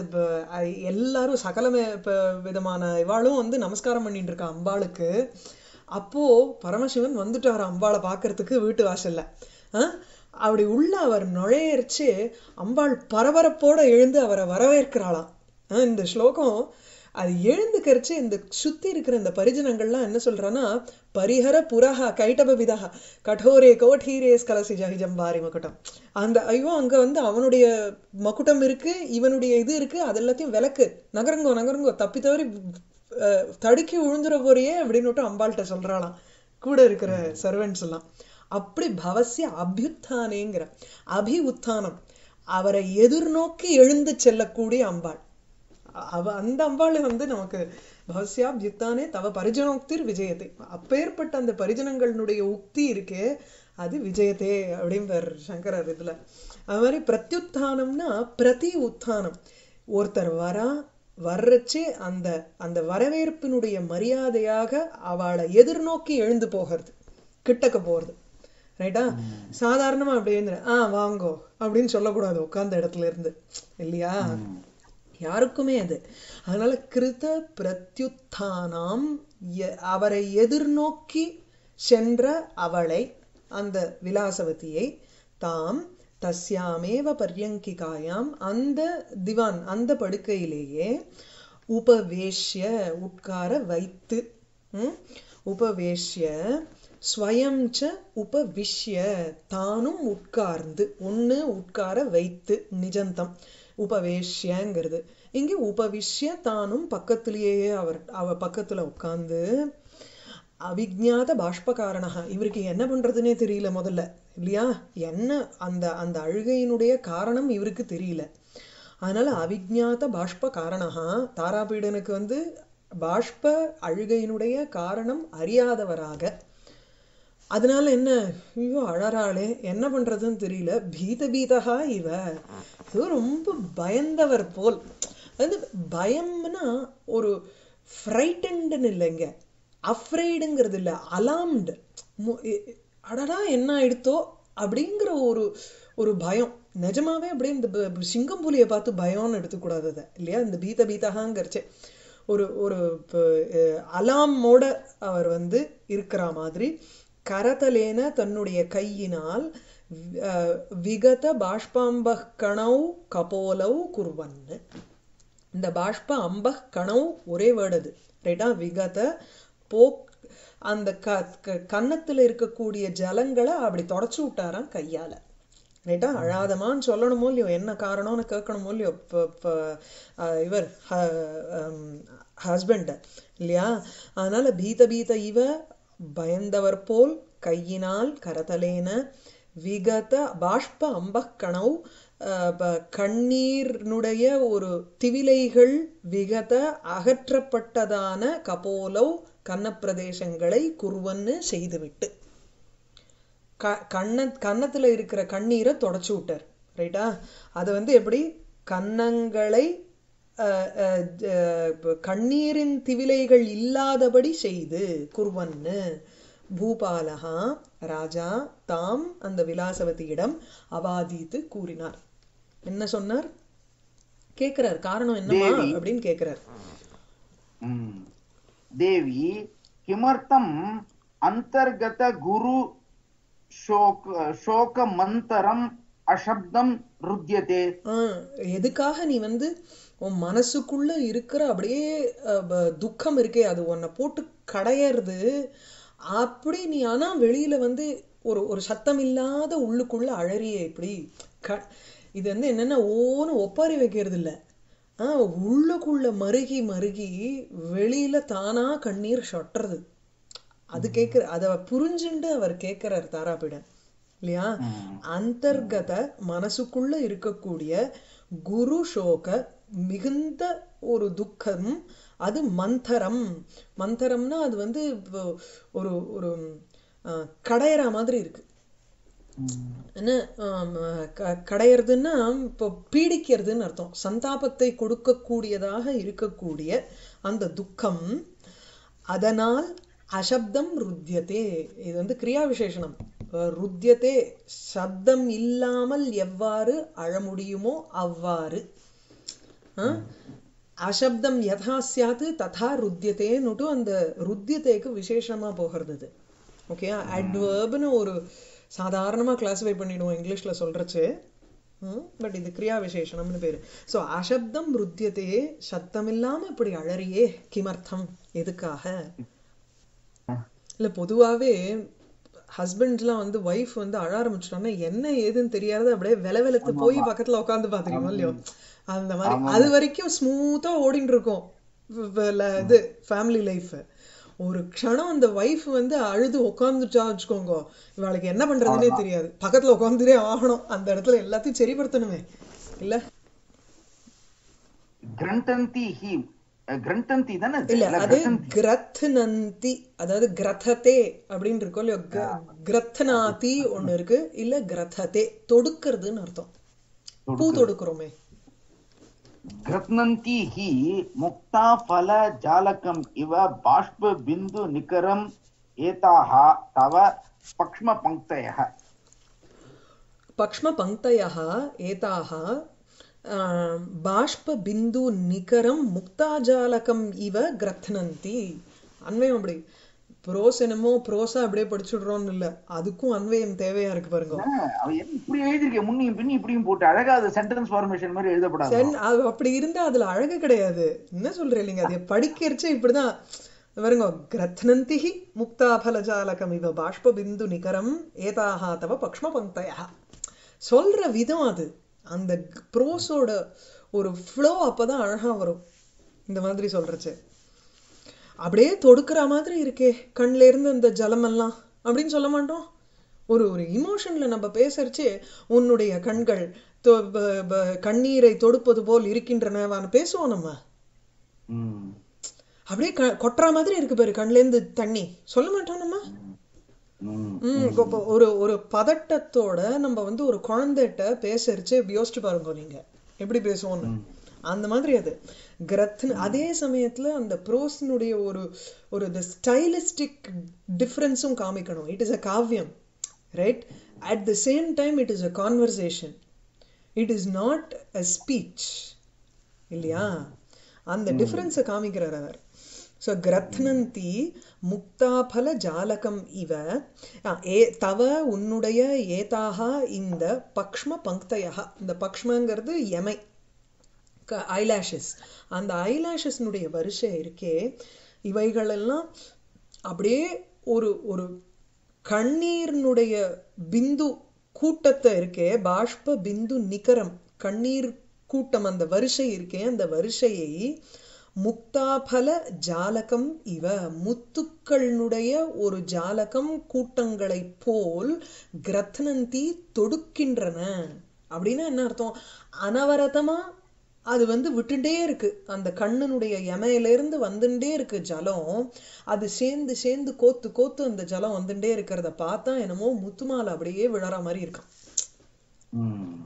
எல்லாரும் சகலமே ப- விதமான இவாளும் வந்து நமஸ்காரம் பண்ணிட்டு இருக்கா அம்பாளுக்கு அப்போ பரமசிவன் வந்துட்டாரு அம்பாளை பார்க்கறதுக்கு வீட்டு வாசல்ல ஆஹ் அப்படி உள்ள அவர் நுழையரிச்சு அம்பாள் பரபரப்போட எழுந்து அவரை வரவேற்கிறாளாம் ஆஹ் இந்த ஸ்லோகம் அது எழுந்துக்கரிச்சு இந்த சுத்தி இருக்கிற இந்த பரிஜனங்கள்லாம் என்ன சொல்றான்னா பரிஹர புரஹா கைட்டபிதா கடோரே கோட்டீரே ஸ்கலசி ஜஹிஜம் பாரி மகுட்டம் அந்த ஐயோ அங்க வந்து அவனுடைய மகுட்டம் இருக்கு இவனுடைய இது இருக்கு அது எல்லாத்தையும் விளக்கு நகருங்கோ நகருங்கோ தப்பி தவறி அஹ், தடுக்கி விழுந்துற போறியே அப்படின்னு அம்பாள்கிட்ட சொல்றாளாம் கூட இருக்கிற சர்வெண்ட்ஸ் எல்லாம் அப்படி பவசிய அபியுத்தானேங்கிற அபி உத்தானம் அவரை எதிர்நோக்கி எழுந்து செல்லக்கூடிய அம்பாள் அவ அந்த அம்பாள் வந்து நமக்கு பவசியா பியுத்தானே தவ பரிஜனோக்திர் விஜயத்தை அப்பேற்பட்ட அந்த பரிஜனங்களுடைய உக்தி இருக்கே அது விஜயத்தே அப்படிம்பார் சங்கரர் இதுல அது மாதிரி பிரத்யுத்தானம்னா பிரதி உத்தானம் ஒருத்தர் வரா வர்றச்சே அந்த அந்த வரவேற்பினுடைய மரியாதையாக அவளை எதிர்நோக்கி எழுந்து போகிறது கிட்டக்க போறது ரைட்டா சாதாரணமா அப்படி எழுந்துரு ஆ வாங்கோ அப்படின்னு சொல்லக்கூடாது உட்கார்ந்த இடத்துல இருந்து இல்லையா யாருக்குமே அது அதனால கிருத பிரத்யுத்தானாம் எ- அவரை எதிர்நோக்கி சென்ற அவளை அந்த விலாசவதியை தாம் தஸ்யாமேவ பர்யங்கிகாயாம் அந்த திவான் அந்த படுக்கையிலேயே உபவேஷ்ய உட்கார வைத்து ம்? உபவேஷ்ய ஸ்வயம் ச உபவிஷ்ய தானும் உட்கார்ந்து ஒண்ணு உட்கார வைத்து நிஜந்தம் உபவேஷ்யங்கிறது இங்க உபவிஷ்ய தானும் பக்கத்திலேயே அவர் அவ பக்கத்துல உட்கார்ந்து அவிஜாத பாஷ்பகாரணா இவருக்கு என்ன பண்றதுனே தெரியல முதல்ல இல்லையா என்ன அந்த அந்த அழுகையினுடைய காரணம் இவருக்கு தெரியல அதனால அவிஜாத பாஷ்ப காரணா தாராபீடனுக்கு வந்து பாஷ்ப அழுகையினுடைய காரணம் அறியாதவராக அதனால என்ன ஐயோ அழறாளே என்ன பண்றதுன்னு தெரியல பீத பீதகா இவ இது ரொம்ப பயந்தவர் போல் அது பயம்னா ஒரு ஃப்ரைட்டன்டுன்னு இல்லைங்க அஃப்ரைடுங்கிறது இல்ல அலார்ம்டு அடடா என்ன ஆயிடுத்தோ அப்படிங்கிற ஒரு ஒரு பயம் நிஜமாவே அப்படியே இந்த ப- ப- சிங்கம் புலியை பார்த்து பயம்னு எடுத்துக்கூடாது அதை இல்லையா இந்த பீத பீதகாங்கிறச்சே ஒரு ஒரு அலாமோட அவர் வந்து இருக்கிற மாதிரி கரதலேன தன்னுடைய கையினால் அஹ், விகத பாஷ்பாம்ப கணௌ கபோலௌ குர்வன்னு இந்த பாஷ்ப அம்ப கணௌ ஒரே வேர்டு அது ரைட்டா விகத போக் அந்த க க- கன்னத்துல இருக்கக்கூடிய ஜலங்களை அப்படி தொடச்சு விட்டாராம் கையால ரைட்டா அழாதமான்னு சொல்லணுமோ இல்லையோ என்ன காரணம்னு கேட்கணுமோ இல்லையோ இப்போ இப்போ இவர் ஹஸ்பண்ட் இல்லையா அதனால பீத பீத இவ பயந்தவர் போல் கையினால் கரதலேன விகத பாஷ்ப அம்பக்கணவ் அஹ், ப- கண்ணீரினுடைய ஒரு திவிலைகள் விகத அகற்றப்பட்டதான கபோலவ் கன்னப்பிரதேசங்களை குருவன்னு செய்துவிட்டு க கண்ண கன்னத்துல இருக்கிற கண்ணீரை தொடச்சு விட்டார் ரைட்டா அது வந்து எப்படி கன்னங்களை அஹ், அஹ், ஜ- ப- கண்ணீரின் திவிலைகள் இல்லாதபடி செய்து குர்வன்னு பூபாலகா ராஜா தாம் அந்த விலாசவதியிடம் அவாதீத்து கூறினார் என்ன சொன்னார் கேக்குறார் காரணம் என்னமா தேவி. அப்படின்னு கேக்குறார் हम्म। देवी किमर्थम् अन्तर्गत गुरु शोक शोकमन्तरम् अशब्दं रुद्यते ஆஹ் எதுக்காக நீ வந்து உன் மனசுக்குள்ள இருக்கிற அப்படியே அஹ், ப- துக்கம் இருக்கே அது உன்னை போட்டு கடையறது அப்படி நீ ஆனா வெளியில வந்து ஒரு ஒரு சத்தம் இல்லாத உள்ளுக்குள்ள அழறியே இப்படி க இது வந்து என்னன்னா ஓன்னு ஒப்பாரி வைக்கிறது இல்ல ஆஹ் உள்ளுக்குள்ள மருகி மருகி வெளியில தானா கண்ணீர் சொட்டுறது அது கேக்குற அத புரிஞ்சுண்டு அவர் கேக்குறார் தாராபீடன் இல்லையா அந்தர்கத மனசுக்குள்ள இருக்கக்கூடிய குரு சோக மிகுந்த ஒரு துக்கம் அது மந்தரம் மந்தரம்னா அது வந்து வ- ஒரு ஒரு அஹ், கடையற மாதிரி இருக்கு என்ன ஆம், க- கடையறதுன்னா இப்போ பீடிக்கிறதுன்னு அர்த்தம் சந்தாபத்தை கொடுக்கக்கூடியதாக இருக்கக்கூடிய அந்த துக்கம் அதனால் அசப்தம் ருத்தியதே இது வந்து கிரியா விசேஷணம் அஹ், ருத்தியதே சப்தம் இல்லாமல் எவ்வாறு அழ முடியுமோ அவ்வாறு அஹ், அசப்தம் யதா சியாத்து ததா ருத்தியதேன்னுட்டு அந்த ருத்தியதேக்கு விசேஷமா போகிறது இது ஓகே அட்வர்ப்னு ஒரு சாதாரணமா கிளாஸிஃபை பண்ணிடுவோம் இங்கிலீஷ்ல சொல்றச்சு பட் இது கிரியா விசேஷணம்னு பேரு சோ அசப்தம் ருத்தியதே சத்தம் இல்லாம இப்படி அழறியே கிமர்த்தம் எதுக்காக இல்ல பொதுவாவே ஹஸ்பண்ட்ஸ்லாம் வந்து ஒய்ஃப் வந்து அழ ஆரம்பிச்சிட்டாங்கன்னா என்ன ஏதுன்னு தெரியாத அப்படியே வெல வெலத்து போய் பக்கத்துல உட்காந்து பாத்துக்கணும் இல்லையோ அந்த மாதிரி அது வரைக்கும் ஸ்மூத்தா ஓடிட்டு இருக்கும் வ- வ- ல- இது ஃபேமிலி லைஃப் ஒரு க்ஷணம் அந்த ஒய்ஃப் வந்து அழுது உட்காந்துட்டா வச்சுக்கோங்க இவளுக்கு என்ன பண்றதுனே தெரியாது பக்கத்துல உட்காந்துட்டே ஆகணும் அந்த இடத்துல எல்லாத்தையும் சரிப்படுத்தணுமே இல்ல கிரண்டந்தி ஹி கிரண்டந்தி தானே அது? இல்ல இல்ல, அது கிரண்டந்தி. கிரத்னந்தி அதாவது கிரததே அப்படின்னு இருக்கும் இல்லையோ க- கிரத்னாதி ஒண்ணு இருக்கு இல்ல கிரததே தொடுக்கிறதுன்னு அர்த்தம் பூ தொடுக்கிறோமே घ्रत्नन्ति हि मुक्ता फल जालकम् इव बाष्प बिन्दु निकरम् एताः तव पक्ष्मपङ्क्तयः பக்ஷ்மபங்க்தயः ஏதாः பாஷ்பபிந்து நிகரம் முக்தாஜாலகம் இவ கிரத்னந்தி அன்வயம் அப்படி ப்ரோஸ் என்னமோ ப்ரோஸா அப்படியே படிச்சுடுறோம்னு இல்ல அதுக்கும் அன்வயம் தேவையா இருக்கு பாருங்க ஆஹ், அவ என்ன இப்படி எழுதிருக்கேன் முன்னியும் பின்னி இப்படியும் போட்டு அழகா அது சென்டென்ஸ் ஃபார்மேஷன் மாதிரி எழுதப்படாது சென் அது அப்படி இருந்தா அதுல அழகு கிடையாது என்ன சொல்றீங்க அது படிக்கிறச்சே இப்படிதான் பாருங்க கிரத்னந்தி முக்தாபலஜாலகம் இவ பாஷ்பபிந்து நிகரம் ஏதாஹா தவ பக்ஷ்ம பங்க்தயா சொல்ற விதம் அது அந்த ப்ரோஸோட ஒரு ஃப்ளோ அப்பதான் அழகா வரும் இந்த மாதிரி சொல்றச்சு அப்படியே தொடுக்கிற மாதிரி இருக்கே கண்ல இருந்து அந்த ஜலமெல்லாம் அப்படின்னு சொல்ல மாட்டோம் ஒரு ஒரு இமோஷன்ல நம்ம பேசறச்சே உன்னுடைய கண்கள் தொ- ப- ப- கண்ணீரை தொடுப்பது போல் இருக்கின்றனவான்னு பேசுவோம் நம்ம ம். அப்படியே க- கொட்டுற மாதிரி இருக்கு பாரு கண்ல இருந்து தண்ணி சொல்ல மாட்டோம் நம்ம ம். ம் இப்போ இப்போ ஒரு ஒரு பதட்டத்தோட நம்ம வந்து ஒரு குழந்தைகிட்ட பேசறச்சு இப்படி யோசிச்சு பாருங்க நீங்க எப்படி பேசுவோம்னு அந்த மாதிரி அது கிரத்னு அதே சமயத்துல அந்த ப்ரோஸ்னுடைய ஒரு ஒரு இந்த ஸ்டைலிஸ்டிக் டிஃப்ரென்ஸும் காமிக்கணும் இட் இஸ் அ காவியம் right at the same time it is a conversation it is not a speech இல்லையா அந்த டிஃபரன்ஸை காமிக்கிறார் அவர் ஸோ கிரத்னந்தி முக்தாபல ஜாலகம் இவ ஆ, ஏ தவ உன்னுடைய ஏதாக இந்த பக்ஷ்ம பங்க்தயா இந்த பக்ஷ்மங்கிறது எமை ஐலாஷஸ் அந்த ஐலாஷஸ்னுடைய வரிசை இருக்கே இவைகளெல்லாம் அப்படியே ஒரு ஒரு கண்ணீரினுடைய பிந்து கூட்டத்தை இருக்கே பாஷ்ப பிந்து நிகரம் கண்ணீர் கூட்டம் அந்த வரிசை இருக்கே அந்த வரிசையை முக்தாபல ஜாலகம் இவ முத்துக்களினுடைய ஒரு ஜாலகம் கூட்டங்களைப் போல் கிரத்னந்தி தொடுக்கின்றன அப்படின்னா என்ன அர்த்தம் அனவரதமா அது வந்து விட்டுட்டே இருக்கு அந்த கண்ணனுடைய எமையிலிருந்து வந்துட்டே இருக்கு ஜலம் அது சேர்ந்து சேர்ந்து கோத்து கோத்து அந்த ஜலம் வந்துட்டே இருக்கிறத பார்த்தா என்னமோ முத்துமாலை அப்படியே விழற மாதிரி இருக்கும் ம்.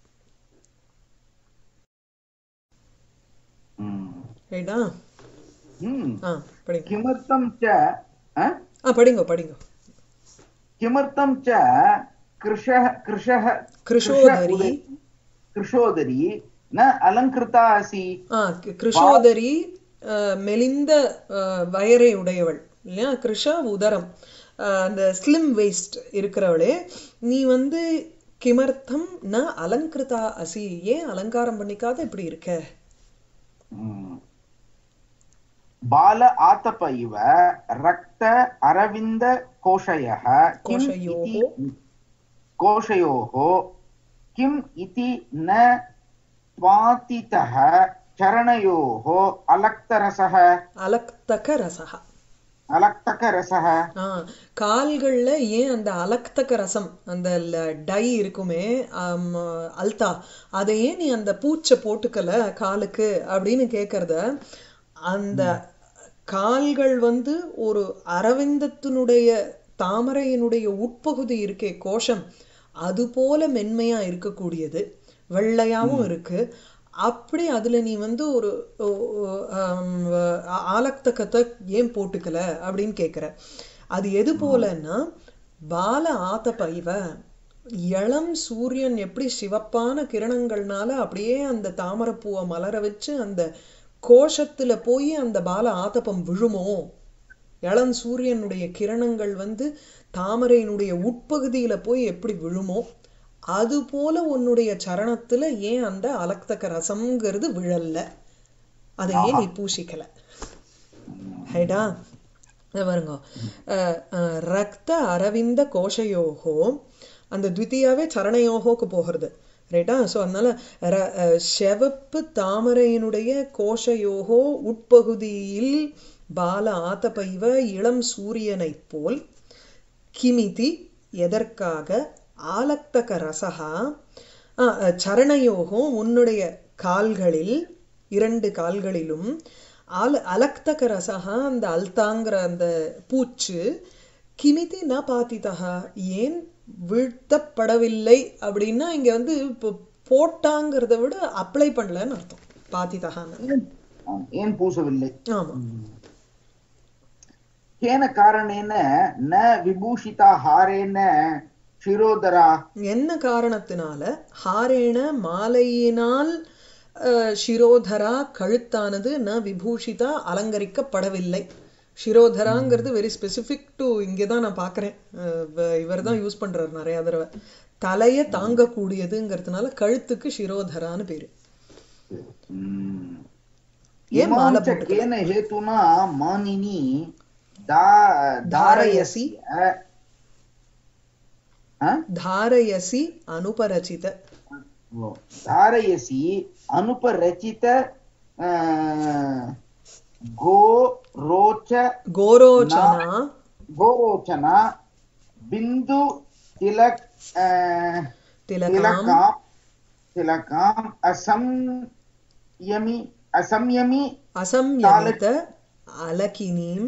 ம். ரைட்டா ம். ஆ படிங்க किमर्थं च अ? ஆ படிங்க படிங்க किमर्थं च कृशः कृशः கிருஷோதரி कृशोदरी न अलङ्कृता असि ஆ கி- கிருஷோதரி ஆ, மெலிந்த ஆ, வயரை உடையவள் இல்லையா கிருஷா உதரம் ஆ, அந்த ஸ்லிம் வேஸ்ட் இருக்கிறவளே நீ வந்து கிமர்த்தம் ந அலங்கிருதா அசி ஏன் அலங்காரம் பண்ணிக்காத இப்படி இருக்க ம். बाल आतप इव रक्त अरविन्द कोशयः किम् कोशयोः। इति कोशयोः किम् इति न त्वातितः चरणयोः अलक्तरसः அலக்தக ரசகா अलक्तकरसः ஆ கால்கள்ல ஏன் அந்த அலக்தக ரசம் அந்த டை இருக்குமே ஆம், அல்தா அதை ஏன் நீ அந்த பூச்சை போட்டுக்கல காலுக்கு அப்படின்னு கேட்கறத அந்த கால்கள் வந்து ஒரு அரவிந்தத்தினுடைய தாமரையினுடைய உட்பகுதி இருக்கே கோஷம் அது போல மென்மையா இருக்கக்கூடியது வெள்ளையாவும் இருக்கு அப்படி அதுல நீ வந்து ஒரு ஓ- ஓ- ஆம், ஆ- ஆலக்தகத்தை ஏன் போட்டுக்கல அப்படின்னு கேக்குற அது எது போலன்னா பால ஆத்தப்ப இவ இளம் சூரியன் எப்படி சிவப்பான கிரணங்கள்னால அப்படியே அந்த தாமரைப்பூவை மலர வச்சு அந்த கோஷத்துல போய் அந்த பால ஆத்தப்பம் விழுமோ இளம் சூரியனுடைய கிரணங்கள் வந்து தாமரையினுடைய உட்பகுதியில போய் எப்படி விழுமோ அது போல உன்னுடைய சரணத்துல ஏன் அந்த அலக்தக ரசம்ங்கிறது விழல்ல அதை ஏன் நீ பூசிக்கல ஹைடா இதை பாருங்க அஹ், அஹ், ரக்த அரவிந்த கோஷயோகோ அந்த த்வித்தியாவே சரணயோகோக்கு போகிறது ரைட்டா ஸோ அதனால ர- அஹ், செவப்பு தாமரையினுடைய கோஷயோகோ உட்பகுதியில் பால ஆத்தபைவ இளம் சூரியனைப் போல் கிமிதி எதற்காக ஆலக்தக ரசகா ஆ, அஹ், சரணயோகம் உன்னுடைய கால்களில் இரண்டு கால்களிலும் ஆல அலக்தக ரசகா அந்த அல்தாங்கிற அந்த பூச்சு கிமிதி ந பாத்திதா ஏன் வீழ்த்தப்படவில்லை அப்படின்னா இங்க வந்து இப்போ போட்டாங்கிறத விட அப்ளை பண்ணலன்னு அர்த்தம் பாத்திதகான்னு ஏன் ஆம், ஏன் பூசவில்லை ஆமா केन कारणेन न विभूषिता हारेण शिरोदरा என்ன காரணத்தினால ஹாரேண மாலையினால் அஹ், சிரோதரா கழுத்தானது ந விபூஷிதா அலங்கரிக்கப்படவில்லை சிரோதராங்கிறது வெரி ஸ்பெசிஃபிக் டு இங்கே தான் நான் பார்க்குறேன் இவர் தான் யூஸ் பண்றாரு நிறைய தடவை தலையை தாங்கக்கூடியதுங்கிறதுனால கழுத்துக்கு சிரோதரான்னு பேரு ம். ஏன் மாலை इमां च போட்டுக்கல? केन हेतुना मानिनी दा- தாரயசி अ- अ? தாரயசி அனுபரச்சித ओ, धारयसि अनुपरचित अ, गो रोच கோரோச்சனா गोरोचना बिन्दु तिलक अ, திலகாம் तिलकां तिलकाम् असंयमि असंयमि அசம்யமித அலகினீம்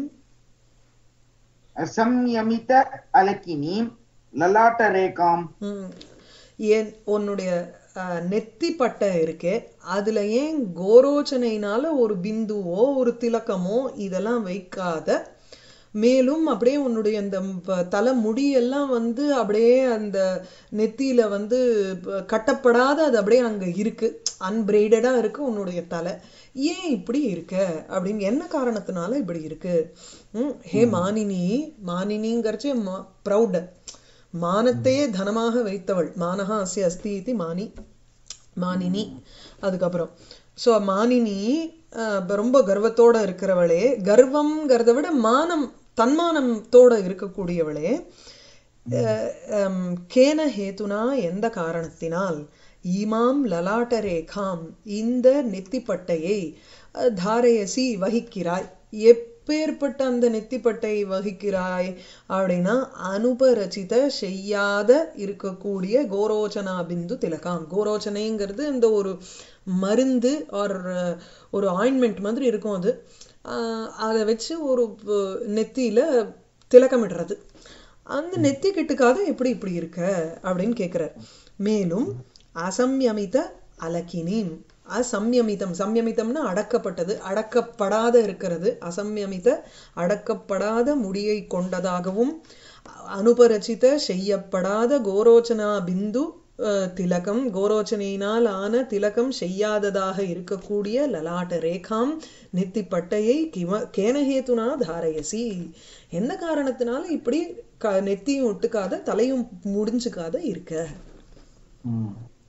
असंयमित अलकिनीं ललाटरेखाम् ம். ஏன் உன்னுடைய அஹ், நெத்தி பட்டை இருக்கே அதுல ஏன் கோரோச்சனையினால ஒரு பிந்துவோ ஒரு திலக்கமோ இதெல்லாம் வைக்காத மேலும் அப்படியே உன்னுடைய இந்த ப- தலை முடியெல்லாம் வந்து அப்படியே அந்த நெத்தியில வந்து ப- கட்டப்படாத அது அப்படியே அங்க இருக்கு அன்பிரைடடா இருக்கு உன்னுடைய தலை ஏன் இப்படி இருக்க அப்படின்னு என்ன காரணத்தினால இப்படி இருக்கு ம், ஹே மானினி மானினிங்கிறச்சு ப்ரௌட் மானத்தையே தனமாக வைத்தவள் மானஹா அஸ்ய அஸ்தி இது மானி மானினி அதுக்கப்புறம் ஸோ மானினி அஹ், ரொம்ப கர்வத்தோட இருக்கிறவளே கர்வம்ங்கிறத விட மானம் தன்மானத்தோட இருக்கக்கூடியவளே அஹ், ஹம், கேன ஹேதுனா எந்த காரணத்தினால் ஈமாம் லலாட்ட ரேகாம் இந்த நெத்திப்பட்டையை அஹ், தாரயசி வகிக்கிறாய் எப்பேற்பட்ட அந்த நெத்திப்பட்டை வகிக்கிறாய் அப்படின்னா அனுபரச்சித செய்யாத இருக்கக்கூடிய கோரோச்சனா பிந்து திலகாம் கோரோச்சனைங்கிறது இந்த ஒரு மருந்து ஆர் ஒரு ஆயின்மெண்ட் மாதிரி இருக்கும் அது ஆஹ் அதை வச்சு ஒரு அஹ், நெத்தியில திலக்கமிடுறது அந்த நெத்தி கிட்டுக்காக எப்படி இப்படி இருக்க அப்படின்னு கேட்கிறார் மேலும் அசம்யமித அலக்கினீம் அசம்யமிதம் சம்யமிதம்னா அடக்கப்பட்டது அடக்கப்படாத இருக்கிறது அசம்யமித அடக்கப்படாத முடியை கொண்டதாகவும் அனுபரச்சித செய்யப்படாத கோரோச்சனா பிந்து அஹ், திலகம் கோரோச்சனையினால் ஆன திலகம் செய்யாததாக இருக்கக்கூடிய லலாட்ட ரேகாம் நெத்திப்பட்டையை கிம கேனஹேத்துனா தாரயசி எந்த காரணத்தினால இப்படி க நெத்தியும் ஒட்டுக்காத தலையும் முடிஞ்சுக்காத இருக்க ம்.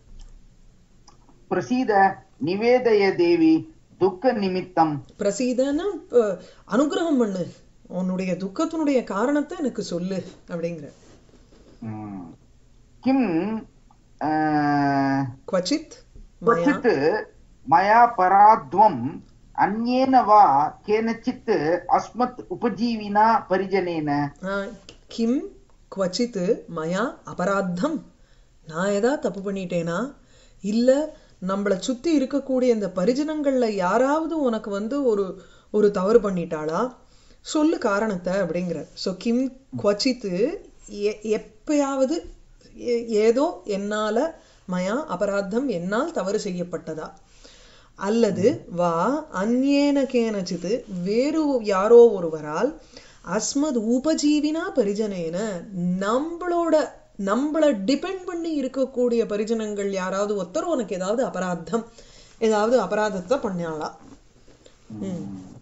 பிரசீத நிவேதய தேவி துக்க நிமித்தம் பிரசீதன்னா அஹ், அனுகிரகம் பண்ணு உன்னுடைய துக்கத்தினுடைய காரணத்தை எனக்கு சொல்லு அப்படிங்கிற ம். கிம் ஆஹ், क्वचित् मया क्वचित् मया पराध्वम् अन्येन वा केनचित् अस्मत् उपजीविना परिजनेन ஆ, கிம் क्वचित् மயா அபராத்தம் நான் ஏதா தப்பு பண்ணிட்டேனா இல்ல நம்மளை சுத்தி இருக்கக்கூடிய இந்த பரிஜனங்கள்ல யாராவது உனக்கு வந்து ஒரு ஒரு தவறு பண்ணிட்டாளா சொல்லு காரணத்தை அப்படிங்கிற ஸோ கிம் குவச்சித்து எ- எப்பயாவது ஏ- ஏதோ என்னால மயா அபராத்தம் என்னால் தவறு செய்யப்பட்டதா அல்லது வா அந்நேன கேனச்சித்து வேறு யாரோ ஒருவரால் அஸ்மத் உபஜீவினா பரிஜனேன நம்மளோட நம்மள டிபெண்ட் பண்ணி இருக்கக்கூடிய பரிஜனங்கள் யாராவது ஒருத்தர் உனக்கு ஏதாவது அபராத்தம் ஏதாவது அபராதத்தை பண்ணாளா ம்.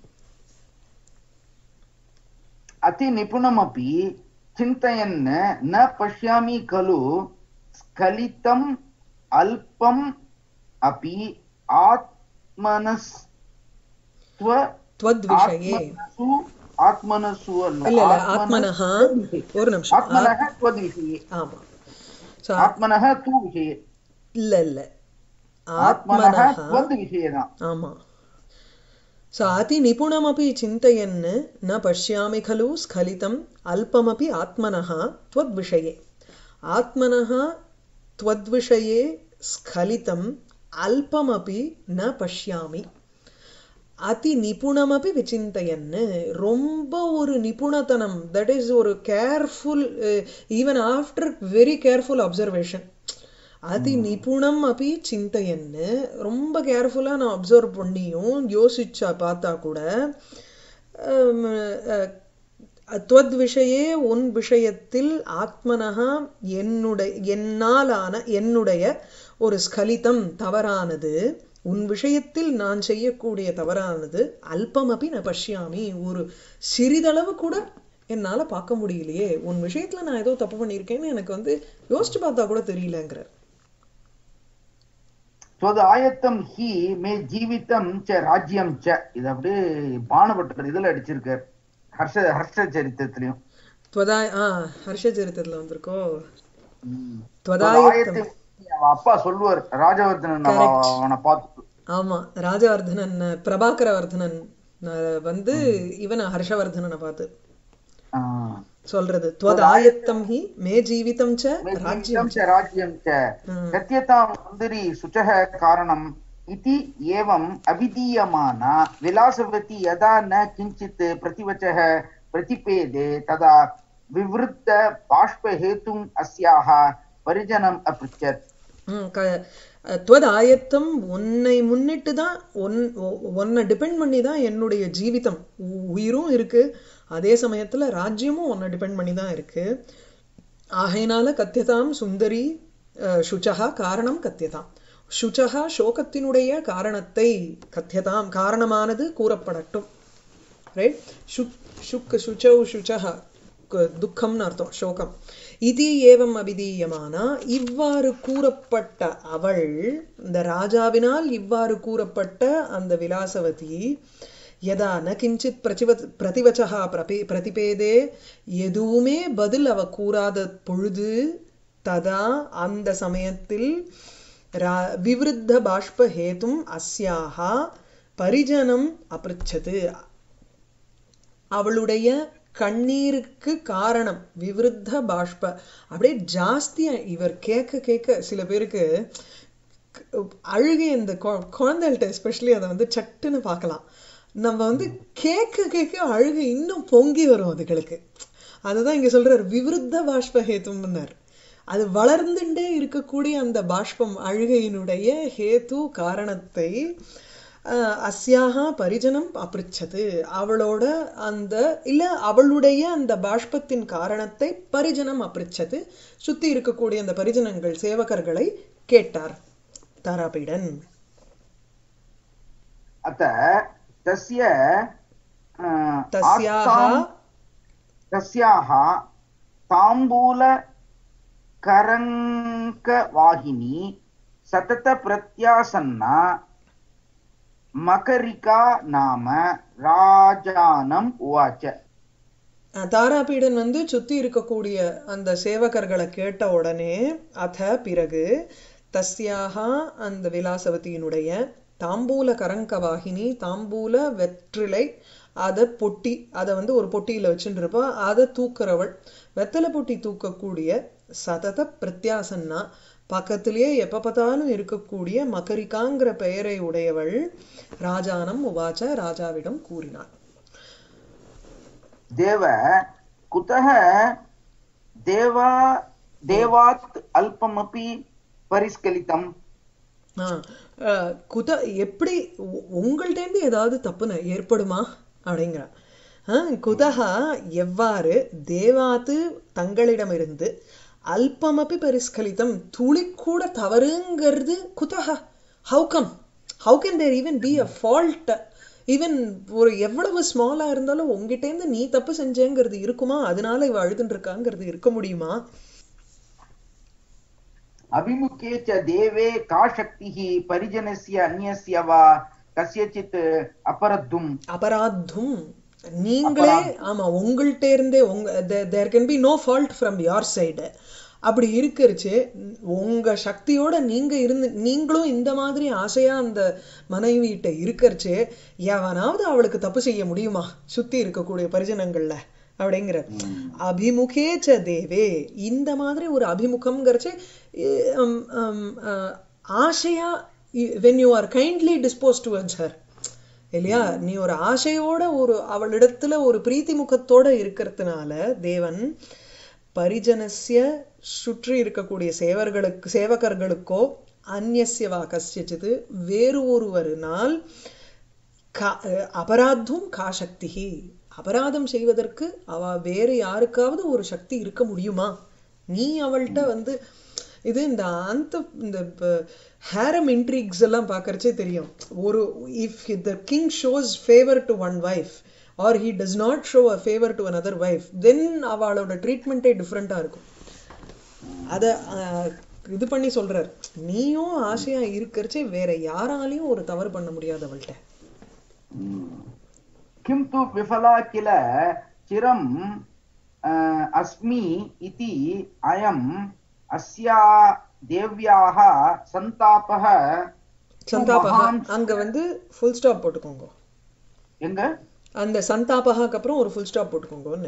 अतिनिपुणमपि चिन्तयन् न पश्यामि खलु स्खलितम् अल्पम् अपि आत्मनस्त्व त्वद्विषये आत्मनसु आत्मनसु இல்ல இல்ல ஆத்மனஹா ஒரு நிமிஷம் ஆ- आत्मनः त्वद्विषये ஆமா So, आत्मनः तु विषये இல்ல இல்ல आत्मनः ஆத்மனஹா त्वद्विषये न ஆமா ஸோ அதி நிபுணமपि चिन्तयन् न पश्यामि खलु स्खलितम् अल्पमपि आत्मनः त्वद्विषये आत्मनः त्वद्विषये स्खलितम् अल्पमपि न पश्यामि அதி நிபுணமப்பி விசிந்தையன்னு ரொம்ப ஒரு நிபுணத்தனம் தட் இஸ் ஒரு careful even after very careful observation அதி நிபுணம் அப்படி சிந்தையன்னு ரொம்ப கேர்ஃபுல்லாக நான் அப்சர்வ் பண்ணியும் யோசிச்சா பார்த்தா கூட ஹம், அஹ், துவத் விஷயே உன் விஷயத்தில் ஆத்மனஹா என்னுடைய என்னாலான என்னுடைய ஒரு ஸ்கலிதம் தவறானது உன் விஷயத்தில் நான் செய்யக்கூடிய தவறானது அல்பமபி ந பஷ்யாமி ஒரு சிறிதளவு கூட என்னால பார்க்க முடியலையே உன் விஷயத்துல நான் ஏதோ தப்பு பண்ணியிருக்கேன்னு எனக்கு வந்து யோசிச்சு பார்த்தா கூட தெரியலங்கிறார் त्वदायत्तं हि मे जीवितं च राज्यं च இது அப்படியே பானபட்டர் இதுல அடிச்சிருக்கார் ஹர்ஷ ஹர்ஷ சரித்திரத்திலையும் துவதா ஆ ஹர்ஷ சரித்திரத்துல வந்திருக்கோ துவதாயத்தை துவதாயத்தம் அவன் அப்பா சொல்லுவார் ராஜவர்தனன் அவ- Correct. அவனை பார்த்து ஆமா ராஜவர்தனன் பிரபாகரவர்தனன் அஹ், வந்து இவன் ஹர்ஷவர்தனனை பார்த்து ஆ. சொல்றது துவதாயத்தம் ஹி மே ஜீவிதம் ச मे ராஜ்யம் जीवितं च राज्यं च ம். सत्यतां सुन्दरी शुचः कारणम् इति एवम् अभिधीयमाना विलासवती यदा न किञ्चित् प्रतिवचः प्रतिपेदे तदा विवृत्त बाष्पहेतुम् अस्याः परिजनम् अपृच्छत् ம், க- அஹ், துவதாயத்தம் உன்னை முன்னிட்டு தான் உன் உ- உன்னை டிபெண்ட் பண்ணி தான் என்னுடைய ஜீவிதம் உ- உயிரும் இருக்கு அதே சமயத்துல ராஜ்யமும் உன்னை டிபெண்ட் பண்ணி தான் இருக்கு ஆகையினால கத்தியதாம் சுந்தரி அஹ், சுச்சகா காரணம் கத்தியதாம் சுச்சகா சோகத்தினுடைய காரணத்தை கத்தியதாம் காரணமானது கூறப்படட்டும் ரைட் சுக் சுக் சுச்சௌ சுச்சஹ கு- துக்கம்னு அர்த்தம் சோகம் இது ஏவம் அபிதீயமானா இவ்வாறு கூறப்பட்ட அவள் இந்த ராஜாவினால் இவ்வாறு கூறப்பட்ட அந்த விலாசவதி யதா ந கிஞ்சித் பிரதிவ பிரதிவச்சா பிரபி பிரதிபேதே எதுவுமே பதில் அவ கூறாத பொழுது ததா அந்த சமயத்தில் ரா- விவருத்த பாஷ்ப ஹேதும் அஸ்யாஹா பரிஜனம் அபிருச்சது அவளுடைய கண்ணீருக்கு காரணம் விவருத்த பாஷ்ப அப்படியே ஜாஸ்தியா இவர் கேட்க கேட்க சில பேருக்கு க- அழுகை இந்த கொ- குழந்தைகள்ட்ட எஸ்பெஷலி அதை வந்து சட்டுன்னு பார்க்கலாம் நம்ம வந்து கேட்க கேட்க அழுகை இன்னும் பொங்கி வரும் அதுகளுக்கு அதுதான் இங்க சொல்றார் விவருத்த பாஷ்ப ஹேத்தும்னார் அது வளர்ந்துட்டே இருக்கக்கூடிய அந்த பாஷ்பம் அழுகையினுடைய ஹேத்து காரணத்தை அஹ், அஸ்யாஹா பரிஜனம் அப்பிருச்சது அவளோட அந்த இல்ல அவளுடைய அந்த பாஷ்பத்தின் காரணத்தை பரிஜனம் அப்பிருச்சது சுத்தி இருக்கக்கூடிய அந்த பரிஜனங்கள் சேவகர்களை கேட்டார் தாராபீடன் अत तस्य अ, तस्याः आस्तां- तस्याः ताम्बूलकरङ्कवाहिनी सततप्रत्यासन्ना मकरिका नाम राजानम् उवाच அஹ், தாராபீடன் வந்து சுத்தி இருக்கக்கூடிய அந்த சேவகர்களை கேட்ட உடனே அத பிறகு தஸ்யாகா அந்த விலாசவதியினுடைய தாம்பூல கரங்க வாகினி தாம்பூல வெற்றிலை அதை பொட்டி அதை வந்து ஒரு பொட்டியில வச்சுட்டு இருப்பா அதை தூக்குறவள் வெத்தலை பொட்டி தூக்கக்கூடிய சதத பிரத்யாசன்னா பக்கத்திலேயே எப்ப பார்த்தாலும் இருக்கக்கூடிய மகரிகாங்கிற பெயரை உடையவள் ராஜானம் உவாச்ச ராஜாவிடம் கூறினாள் देव कुतः देवा देवात् अल्पमपि परिस्खलितम् ஆ, அஹ், குத எப்படி உ- உங்கள்ட்டேந்து ஏதாவது தப்புன ஏற்படுமா அப்படிங்கிறா ஆ, குதஹா எவ்வாறு தேவாத்து தங்களிடமிருந்து அல்பமபி பரிஸ்கலிதம் துளி கூட தவறுங்கிறது குதஹா how come how can there even be a fault even ஒரு எவ்வளவு ஸ்மாலா இருந்தாலும் உங்ககிட்டேருந்து நீ தப்பு செஞ்சேங்கிறது இருக்குமா அதனால இவ அழுதுன்னு இருக்காங்கிறது இருக்க முடியுமா अभिमुखे च देवे का शक्तिः परिजनस्य अन्यस्य वा कस्यचित् अपरद्धुम् அபராத்தும் நீங்களே ஆமா உங்கள்ட்ட இருந்தே உங்க there can be no fault from your side அப்படி இருக்கிறச்சு உங்க சக்தியோட நீங்க இருந்து நீங்களும் இந்த மாதிரி ஆசையா அந்த மனைவிட்ட இருக்கிறச்சு எவனாவது அவளுக்கு தப்பு செய்ய முடியுமா சுத்தி இருக்கக்கூடிய பரிஜனங்கள்ல அப்படிங்கிற அபிமுகே ச தேவே இந்த மாதிரி ஒரு அபிமுகம்ங்கிறச்சு ஹம், ஹம், அஹ், ஆசையா when you are kindly dispose towards her இல்லையா நீ ஒரு ஆசையோட ஒரு அவளிடத்துல ஒரு பிரீத்தி முகத்தோட இருக்கிறதுனால தேவன் பரிஜனஸ்ய சுற்றி இருக்கக்கூடிய சேவர்களுக்கு சேவகர்களுக்கோ அந்நியஸ்ய வா கசிச்சிது வேறு ஒருவரினால் கா- அஹ் அபராத்தும் கா சக்திஹி அபராதம் செய்வதற்கு அவ வேறு யாருக்காவது ஒரு சக்தி இருக்க முடியுமா நீ அவள்கிட்ட வந்து இது இந்த அந்த இந்த ஹேரம் இன்ட்ரீக்ஸ் எல்லாம் பார்க்கறச்சே தெரியும் ஒரு if the king shows favour to one wife or he does not show a favour to another wife then அவளோட ட்ரீட்மெண்ட்டே டிஃப்ரெண்ட்டாக இருக்கும் அத அஹ், இது பண்ணி சொல்றார் நீயும் ஆசையா இருக்கிறச்சே வேற யாராலையும் ஒரு தவறு பண்ண முடியாது அவள்கிட்ட किं तु विफला किल चिरम् अ, अस्मि इति अयम् अस्या देव्याः सन्तापः சந்தாபகா महान् அங்க வந்து ஃபுல் ஸ்டாப் போட்டுக்கோங்க எங்க அந்த சந்தாபகாக்கு அப்புறம் ஒரு ஃபுல் ஸ்டாப் போட்டுக்கோங்கன்னு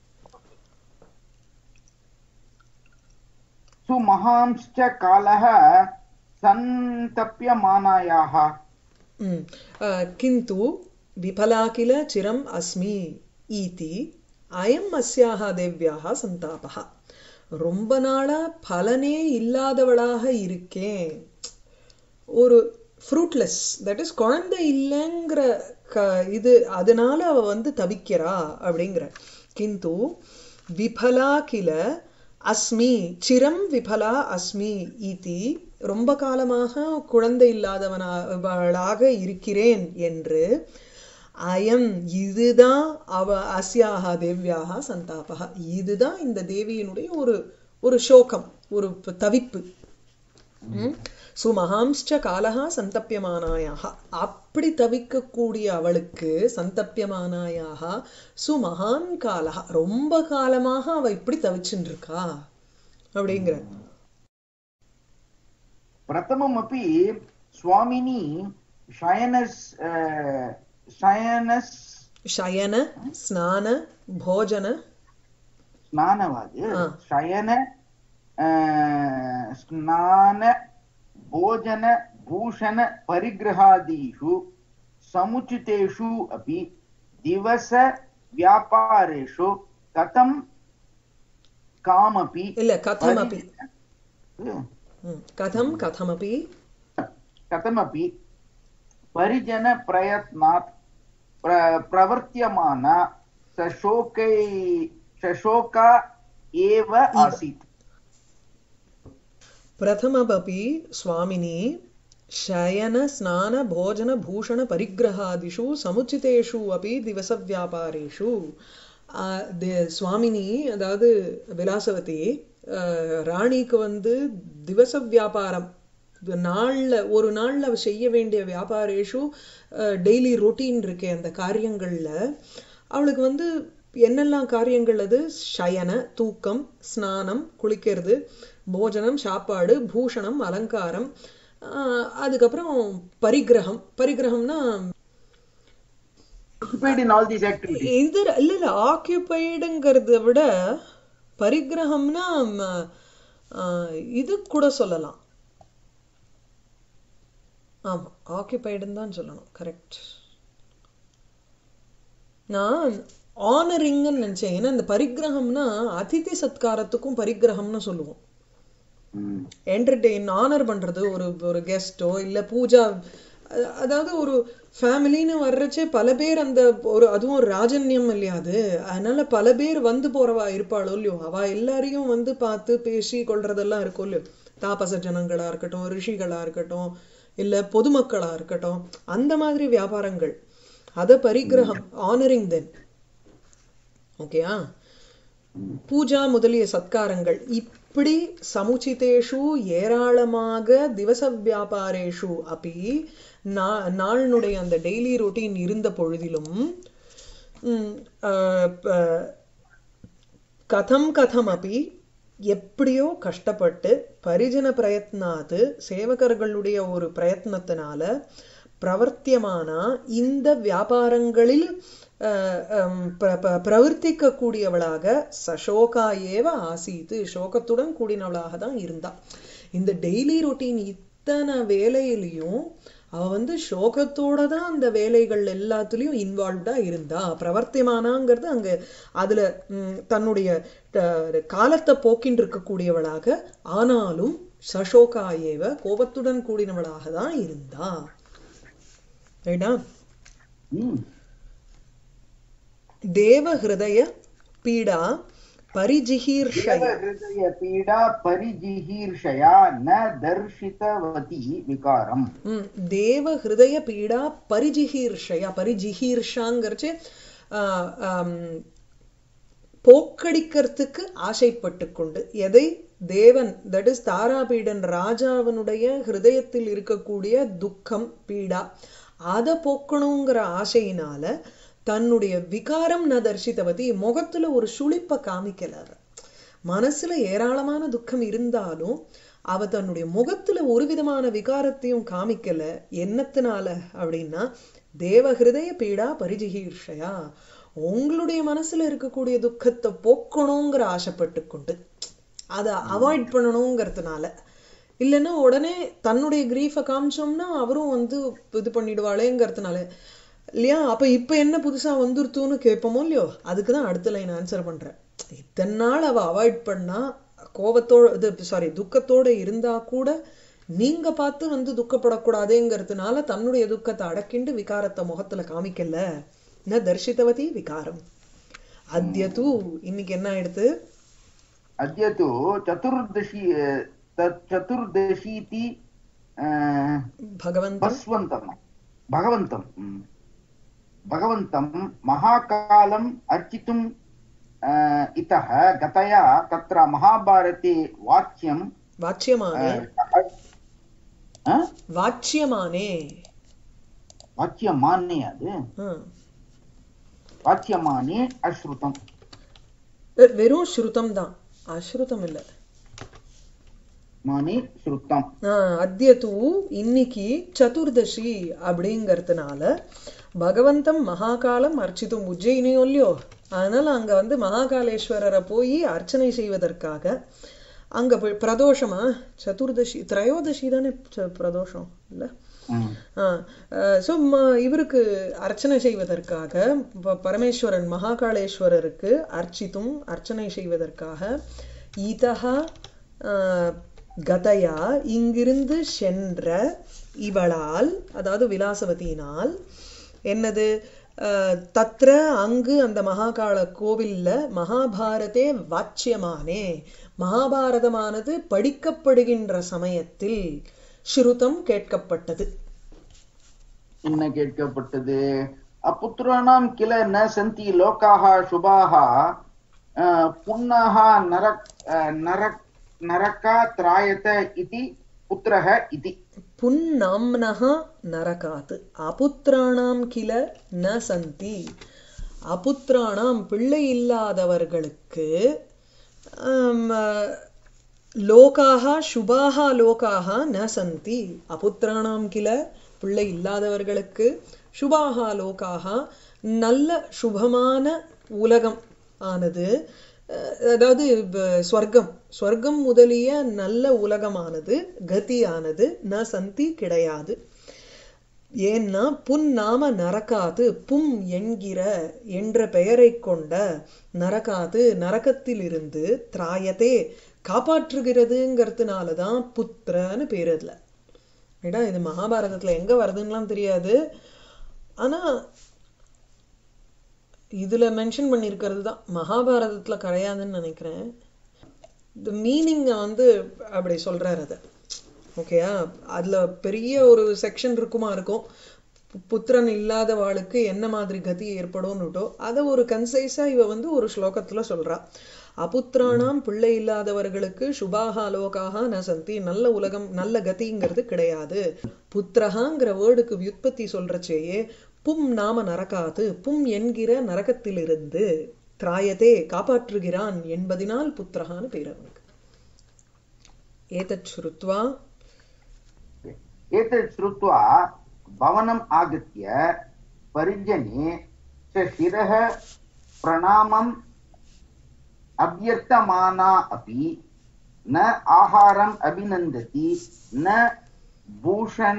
सुमहांश्च कालः सन्तप्यमानायाः ம். அஹ், கிந்து விபலா கில சிரம் அஸ்மி ஈதி அயம் அஸ்யாக தேவ்யாக சந்தாபகா ரொம்ப நாளா பலனே இல்லாதவளாக இருக்கேன் ஒரு ஃப்ரூட்லெஸ் தட் இஸ் குழந்தை இல்லைங்கிற க இது அதனால அவ வந்து தவிக்கிறா அப்படிங்கிற கிந்து விபலா கில அஸ்மி சிரம் விபலா அஸ்மி இதி ரொம்ப காலமாக குழந்தை இல்லாதவனாக இருக்கிறேன் என்று அயம் இதுதான் அவ அஸ்யாக தேவ்யாக சந்தாபகா இதுதான் இந்த தேவியினுடைய ஒரு ஒரு சோகம் ஒரு ப- தவிப்பு ம்? சுமகாம்ச்ச காலஹா சந்தப்பியமானாயாக அப்படி தவிக்கக்கூடிய அவளுக்கு சந்தப்பியமானாயாக சுமகான் காலஹா ரொம்ப காலமாக அவ இப்படி தவிச்சுட்டு இருக்கா அப்படிங்கிற प्रथममपि स्वामिनी शयनस् अ, शयनस् शयन स्नान भोजन स्नानवाद् हा. शयन अ, स्नान भोजन भूषण परिग्रहादिषु समुचितेषु अपि दिवस व्यापारेषु कथं कामपि இல்ல கதமபி परि- ம், கதம் கதமபி कथमपि परिजनप्रयत्नात् प्र प्रवर्त्यमाना सशोकै सशोका एव आसीत् प्रथमपि स्वामिनी शयन स्नान भोजन भूषण परिग्रहादिषु समुचितेषु अपि दिवसव्यापारेषु ஆ, தி- சுவாமினி அதாவது விலாசவதி ஆ, ராணிக்கு வந்து திவச வியாபாரம் நாள்ல ஒரு நாள்ல அவ செய்ய வேண்டிய வியாபாரேஷு டெய்லி ரொட்டீன் இருக்கே அந்த காரியங்கள்ல அவளுக்கு வந்து என்னெல்லாம் காரியங்கள் அது சயன தூக்கம் ஸ்நானம் குளிக்கிறது போஜனம் சாப்பாடு பூஷணம் அலங்காரம் ஆஹ் அதுக்கப்புறம் பரிகிரகம் பரிகிரகம்னா occupied in all these activities. இது இல்ல இல்ல ஆக்கியூபைடுங்கிறத விட பரிகிரகம்னா ம, ஆஹ், இது கூட சொல்லலாம் ஆமா ஆக்கியூபைடுன்னு தான் சொல்லணும் கரெக்ட் நான் ஆனரிங்னு நினைச்சேன் ஏன்னா இந்த பரிகிரகம்னா அதிதி சத்காரத்துக்கும் பரிகிரகம்னு சொல்லுவோம் Mm. என்டர்டெயின் ஆனர் பண்றது ஒரு ஒரு கெஸ்ட்டோ இல்ல பூஜா அ- அதாவது ஒரு ஃபேமிலின்னு வர்றச்சே பல பேர் அந்த ஒரு அதுவும் ஒரு ராஜன்யம் இல்லையா அது அதனால பல பேர் வந்து போறவா இருப்பாளோ இல்லையோ அவ எல்லாரையும் வந்து பார்த்து பேசி கொள்றதெல்லாம் இருக்கும் இல்லையோ தாபச ஜனங்களா இருக்கட்டும் ரிஷிகளா இருக்கட்டும் இல்ல பொதுமக்களா இருக்கட்டும் அந்த மாதிரி வியாபாரங்கள் அத பரிகிரகம் ஆனரிங் தென் ஓகேயா பூஜா முதலிய சத்காரங்கள் இப்படி சமுச்சிதேஷு ஏராளமாக திவச வியாபாரேஷு அப்படி நா- நாளினுடைய அந்த டெய்லி ரொட்டீன் இருந்த பொழுதிலும் ம், அஹ், ப- கதம் கதம் அப்படி எப்படியோ கஷ்டப்பட்டு பரிஜன பிரயத்னாத்து சேவகர்களுடைய ஒரு பிரயத்னத்தினால பிரவர்த்தியமானா இந்த வியாபாரங்களில் அஹ், ஹம், பிர- பிர- பிரவர்த்திக்கக்கூடியவளாக சசோகா ஏவ ஆசீத்து சோகத்துடன் கூடினவளாக தான் இருந்தா இந்த டெய்லி ரொட்டீன் இத்தனை வேலையிலையும் அவ வந்து சோகத்தோட தான் அந்த வேலைகள் எல்லாத்துலயும் இன்வால்வ்டா இருந்தா பிரவர்த்தியமானாங்கிறது அங்க அதுல ம், தன்னுடைய ட- காலத்தை போக்கின்னு இருக்கக்கூடியவளாக ஆனாலும் சசோகா ஏவ கோபத்துடன் கூடினவளாக தான் இருந்தா ரைட்டா Mm. தேவ ஹிருதய பீடா பரிஜிஹீர்ஷய देवहृदयपीडा परिजिहीर्षया न दर्शितवती विकारम् ம், தேவ ஹிருதய பீடா பரிஜிஹீர்ஷயா பரிஜிஹீர்ஷாங்கிறச்சு போக்கடிக்கிறதுக்கு ஆசைப்பட்டு கொண்டு எதை தேவன் தட் இஸ் தாராபீடன் ராஜாவனுடைய ஹிருதயத்தில் இருக்கக்கூடிய துக்கம் பீடா அதை போக்கணுங்கிற ஆசையினால தன்னுடைய விகாரம் ந தர்ஷித்தவதி முகத்துல ஒரு சுளிப்ப காமிக்கல அவ மனசுல ஏராளமான துக்கம் இருந்தாலும் அவ தன்னுடைய முகத்துல ஒரு விதமான விகாரத்தையும் காமிக்கல என்னத்தினால அப்படின்னா தேவ ஹிருதய பீடா பரிஜிகீர்ஷயா உங்களுடைய மனசுல இருக்கக்கூடிய துக்கத்தை போக்கணுங்கிற ஆசைப்பட்டு கொண்டு அதை அவாய்ட் பண்ணணுங்கிறதுனால இல்லைன்னா உடனே தன்னுடைய கிரீஃபை காமிச்சோம்னா அவரும் வந்து இது பண்ணிடுவாளேங்கிறதுனால இல்லையா அப்ப இப்ப என்ன புதுசா வந்துருத்துன்னு கேட்போமோ இல்லையோ அதுக்கு தான் அடுத்த லைன் ஆன்சர் பண்றேன் இத்தனை நாள் அவ அவாய்ட் பண்ணா கோபத்தோட இது சாரி துக்கத்தோட இருந்தா கூட நீங்க பார்த்து வந்து துக்கப்படக்கூடாதேங்கிறதுனால தன்னுடைய துக்கத்தை அடக்கிண்டு விகாரத்தை முகத்துல காமிக்கல ந தர்ஷித்தவதி விகாரம் அத்யது இன்னைக்கு என்ன ஆயிடுத்து अद्य तु चतुर्दशी तत् चतुर्दशीति अ, பகவந்தம் भस्वन्तम् भगवन्तम् mm. भगवन्तं महाकालम् अर्चितुम् अ, इतः गतया तत्र महाभारते वाच्यं வாச்சியமான अ, ஆ? வாச்சியமானே வாச்சியமானே அது ஆ. வாச்சியமானே அஸ்ருதம் வெ- வெறும் ஸ்ருதம் தான் அஸ்ருதம் இல்ல மானே ஸ்ருதம் ஆ, அத்ய தூ இன்னைக்கு சதுர்தசி அப்படிங்கறதுனால பகவந்தம் மகாகாலம் அர்ச்சித்தும் உஜ்ஜயினியோ இல்லையோ அதனால அங்க வந்து மகாகாலேஸ்வரரை போய் அர்ச்சனை செய்வதற்காக அங்க போய் பிரதோஷமா சதுர்தசி திரையோதசி தானே ச- பிரதோஷம் இல்ல ம். ஸோ இவருக்கு அர்ச்சனை செய்வதற்காக ப- பரமேஸ்வரன் மகாகாளேஸ்வரருக்கு அர்ச்சித்தும் அர்ச்சனை செய்வதற்காக ஈதா கதையா இங்கிருந்து சென்ற இவளால் அதாவது விலாசவதியினால் என்னது அஹ், தத்ர அங்கு அந்த மகாகாள கோவில்ல மகாபாரதே வாச்சியமானே மகாபாரதமானது படிக்கப்படுகின்ற சமயத்தில் ஸ்ருதம் கேட்கப்பட்டது என்ன கேட்கப்பட்டது அப்புத்திராணாம் கில ந சந்தி லோகாः சுபாः அஹ், புன்னः நரக் அஹ், நரக் நரகா திராயத இதி புத்திரः இதி புன்னாம்னः நரகாத் அபுத்திராணாம் கில ந சந்தி அபுத்திராணாம் பிள்ளை இல்லாதவர்களுக்கு ஆம், லோகாக சுபாக லோகாக ந சந்தி அபுத்திராணாம் கில பிள்ளை இல்லாதவர்களுக்கு சுபாக லோகாக நல்ல சுபமான உலகம் ஆனது அஹ், அதாவது வ- ஸ்வர்க்கம் ஸ்வர்க்கம் முதலிய நல்ல உலகமானது கதியானது ந சந்தி கிடையாது ஏன்னா புன் நாம நரகாது பும் என்கிற என்ற பெயரைக் கொண்ட நரகாது நரகத்திலிருந்து திராயதே காப்பாற்றுகிறதுங்கிறதுனால தான் புத்திரன்னு பேர் அதுல ஏடா இது மகாபாரதத்துல எங்க வருதுன்னுலாம் தெரியாது ஆனா இதுல மென்ஷன் பண்ணியிருக்கிறது தான் மகாபாரதத்துல கிடையாதுன்னு நினைக்கிறேன் இந்த மீனிங்கை வந்து அப்படி சொல்றாரு அதை ஓகேயா அதுல பெரிய ஒரு செக்ஷன் இருக்குமா இருக்கும் பு- புத்திரன் இல்லாத வாளுக்கு என்ன மாதிரி கதி ஏற்படும்னுட்டோ அதை ஒரு கன்சைஸா இவ வந்து ஒரு ஸ்லோகத்துல சொல்றா அபுத்திரானாம் பிள்ளை இல்லாதவர்களுக்கு சுபாகா லோகாக ந சந்தி நல்ல உலகம் நல்ல கதிங்கிறது கிடையாது புத்திரகாங்கிற வேர்டுக்கு வியுத்பத்தி சொல்றச்சேயே பும் நாம நரகாது பும் என்கிற நரகத்திலிருந்து திராயதே காப்பாற்றுகிறான் என்பதினால் புத்திரகான்னு பேர் அவனுக்கு ஏதத் ஸ்ருத்வா एतत् श्रुत्वा भवनम् आगत्य परिजने च शिरः प्रणामम् अभ्यर्थमाना अपि न आहारम् अभिनन्दति न भूषण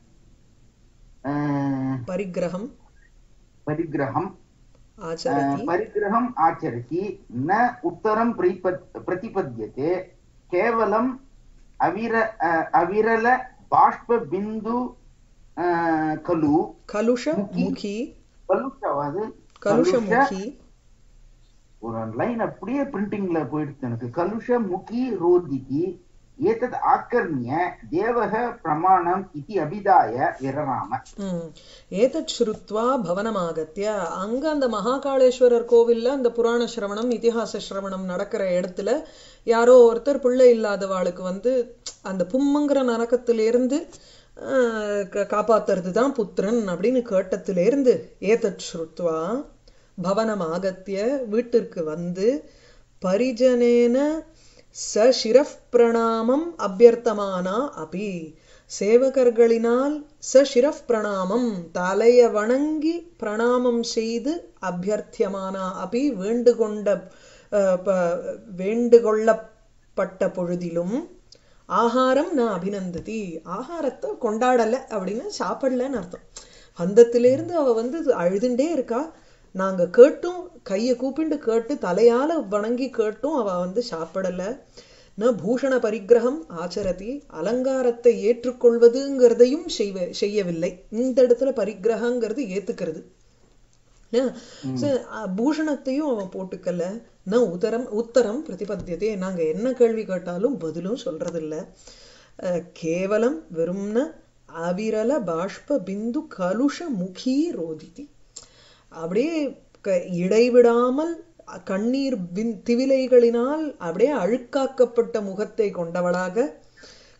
अ, பரிகிரகம் परिग्रहम् अ, ஆச்சரதி परिग्रहम् आचरति न उत्तरं प्रीपद् प्रतिपद्यते केवलम् अविर अ, अविरल बाष्पबिन्दु अ, खलु கலுஷ முகி. முகி கலுஷவாது கலுஷ முகி ஒரு லைன் அப்படியே பிரிண்டிங்ல போயிடுச்சு எனக்கு கலுஷ முகி ரோதிகி ஏதத் ஆக்கர்ணிய தேவக பிரமாணம் இதி அபிதாய விரராம ம். ஏதத் ஸ்ருத்வா பவனமாகத்திய அங்க அந்த மகாகாளேஸ்வரர் கோவில்ல அந்த புராண சிரவணம் இதிகாச சிரவணம் நடக்கிற இடத்துல யாரோ ஒருத்தர் பிள்ளை இல்லாதவாளுக்கு வந்து அந்த பும்முங்கிற நரக்கத்திலிருந்து ஆஹ், கா- காப்பாத்துறது தான் புத்திரன் அப்படின்னு கேட்டத்திலிருந்து ஏதத் ஸ்ருத்வா பவனமாகத்திய வீட்டிற்கு வந்து பரிஜனேன ச சிரஃப் பிரணாமம் அபியர்த்தமானா அபி சேவகர்களினால் ச சிரஃப் பிரணாமம் தலைய வணங்கி பிரணாமம் செய்து அபியர்த்தியமானா அபி வேண்டுகொண்ட அஹ், ப- வேண்டுகொள்ளப்பட்ட பொழுதிலும் ஆகாரம் நான் அபிநந்ததி ஆகாரத்தை கொண்டாடல அப்படின்னு சாப்பிடலன்னு அர்த்தம் வந்தத்திலிருந்து அவ வந்து அழுதுண்டே இருக்கா நாங்க கேட்டும் கையை கூப்பிண்டு கேட்டு தலையால வணங்கி கேட்டும் அவ வந்து சாப்பிடல ந பூஷண பரிகிரகம் ஆச்சரதி அலங்காரத்தை ஏற்றுக்கொள்வதுங்கிறதையும் செய்வ செய்யவில்லை இந்த இடத்துல பரிகிரகங்கிறது ஏத்துக்கிறது இல்லையா? So, அஹ், பூஷணத்தையும் அவன் போட்டுக்கல ந உத்தரம் உத்தரம் பிரதிபத்தியதே நாங்க என்ன கேள்வி கேட்டாலும் பதிலும் சொல்றதில்ல அஹ், கேவலம் வெறும்ன அவிரல பாஷ்ப பிந்து கலுஷ முகி ரோதிதி அப்படியே க- இடைவிடாமல் கண்ணீர் பின் திவிலைகளினால் அப்படியே அழுக்காக்கப்பட்ட முகத்தை கொண்டவளாக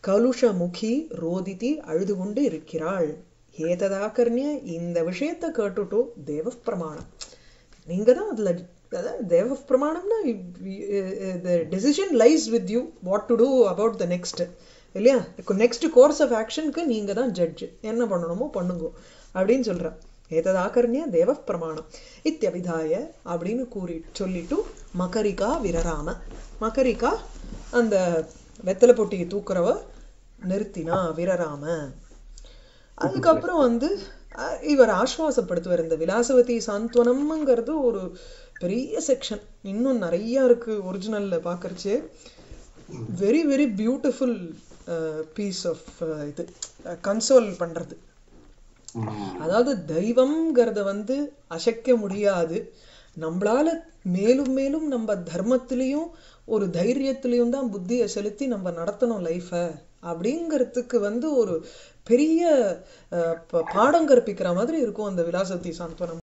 கலுஷமுகி ரோதிதி அழுது கொண்டு இருக்கிறாள் ஏததாக்கர்ணிய இந்த விஷயத்தை கேட்டுட்டோ தேவ பிரமாணம் நீங்க தான் அதுல அதாவது தேவ பிரமாணம்னா decision lies with you what to do about the next இல்லையா நெக்ஸ்ட் கோர்ஸ் ஆஃப் ஆக்ஷனுக்கு நீங்க தான் ஜட்ஜ் என்ன பண்ணணுமோ பண்ணுங்க அப்படின்னு சொல்றேன் ஏததாக்கர்ணிய தேவ பிரமாணம் இத்தியபிதாய அப்படின்னு கூறி சொல்லிட்டு மகரிகா விரராம மகரிகா அந்த வெத்தலை பொட்டியை தூக்குறவ நிறுத்தினா விரராம அதுக்கப்புறம் வந்து அஹ், இவர் ஆஸ்வாசப்படுத்துவார் இந்த விலாசவதி சாந்த்வனம்ங்கிறது ஒரு பெரிய செக்ஷன் இன்னும் நிறைய இருக்கு ஒரிஜினல்ல பார்க்கறச்சே very very beautiful piece of இது கன்சோல் பண்றது அதாவது தெய்வம்ங்கிறத வந்து அசைக்க முடியாது நம்மளால மேலும் மேலும் நம்ம தர்மத்திலையும் ஒரு தைரியத்திலையும் தான் புத்தியை செலுத்தி நம்ம நடத்தணும் லைஃபை அப்படிங்கிறதுக்கு வந்து ஒரு பெரிய அஹ், ப- பாடம் கற்பிக்கிற மாதிரி இருக்கும் அந்த விலாசத்தி சாந்தனம்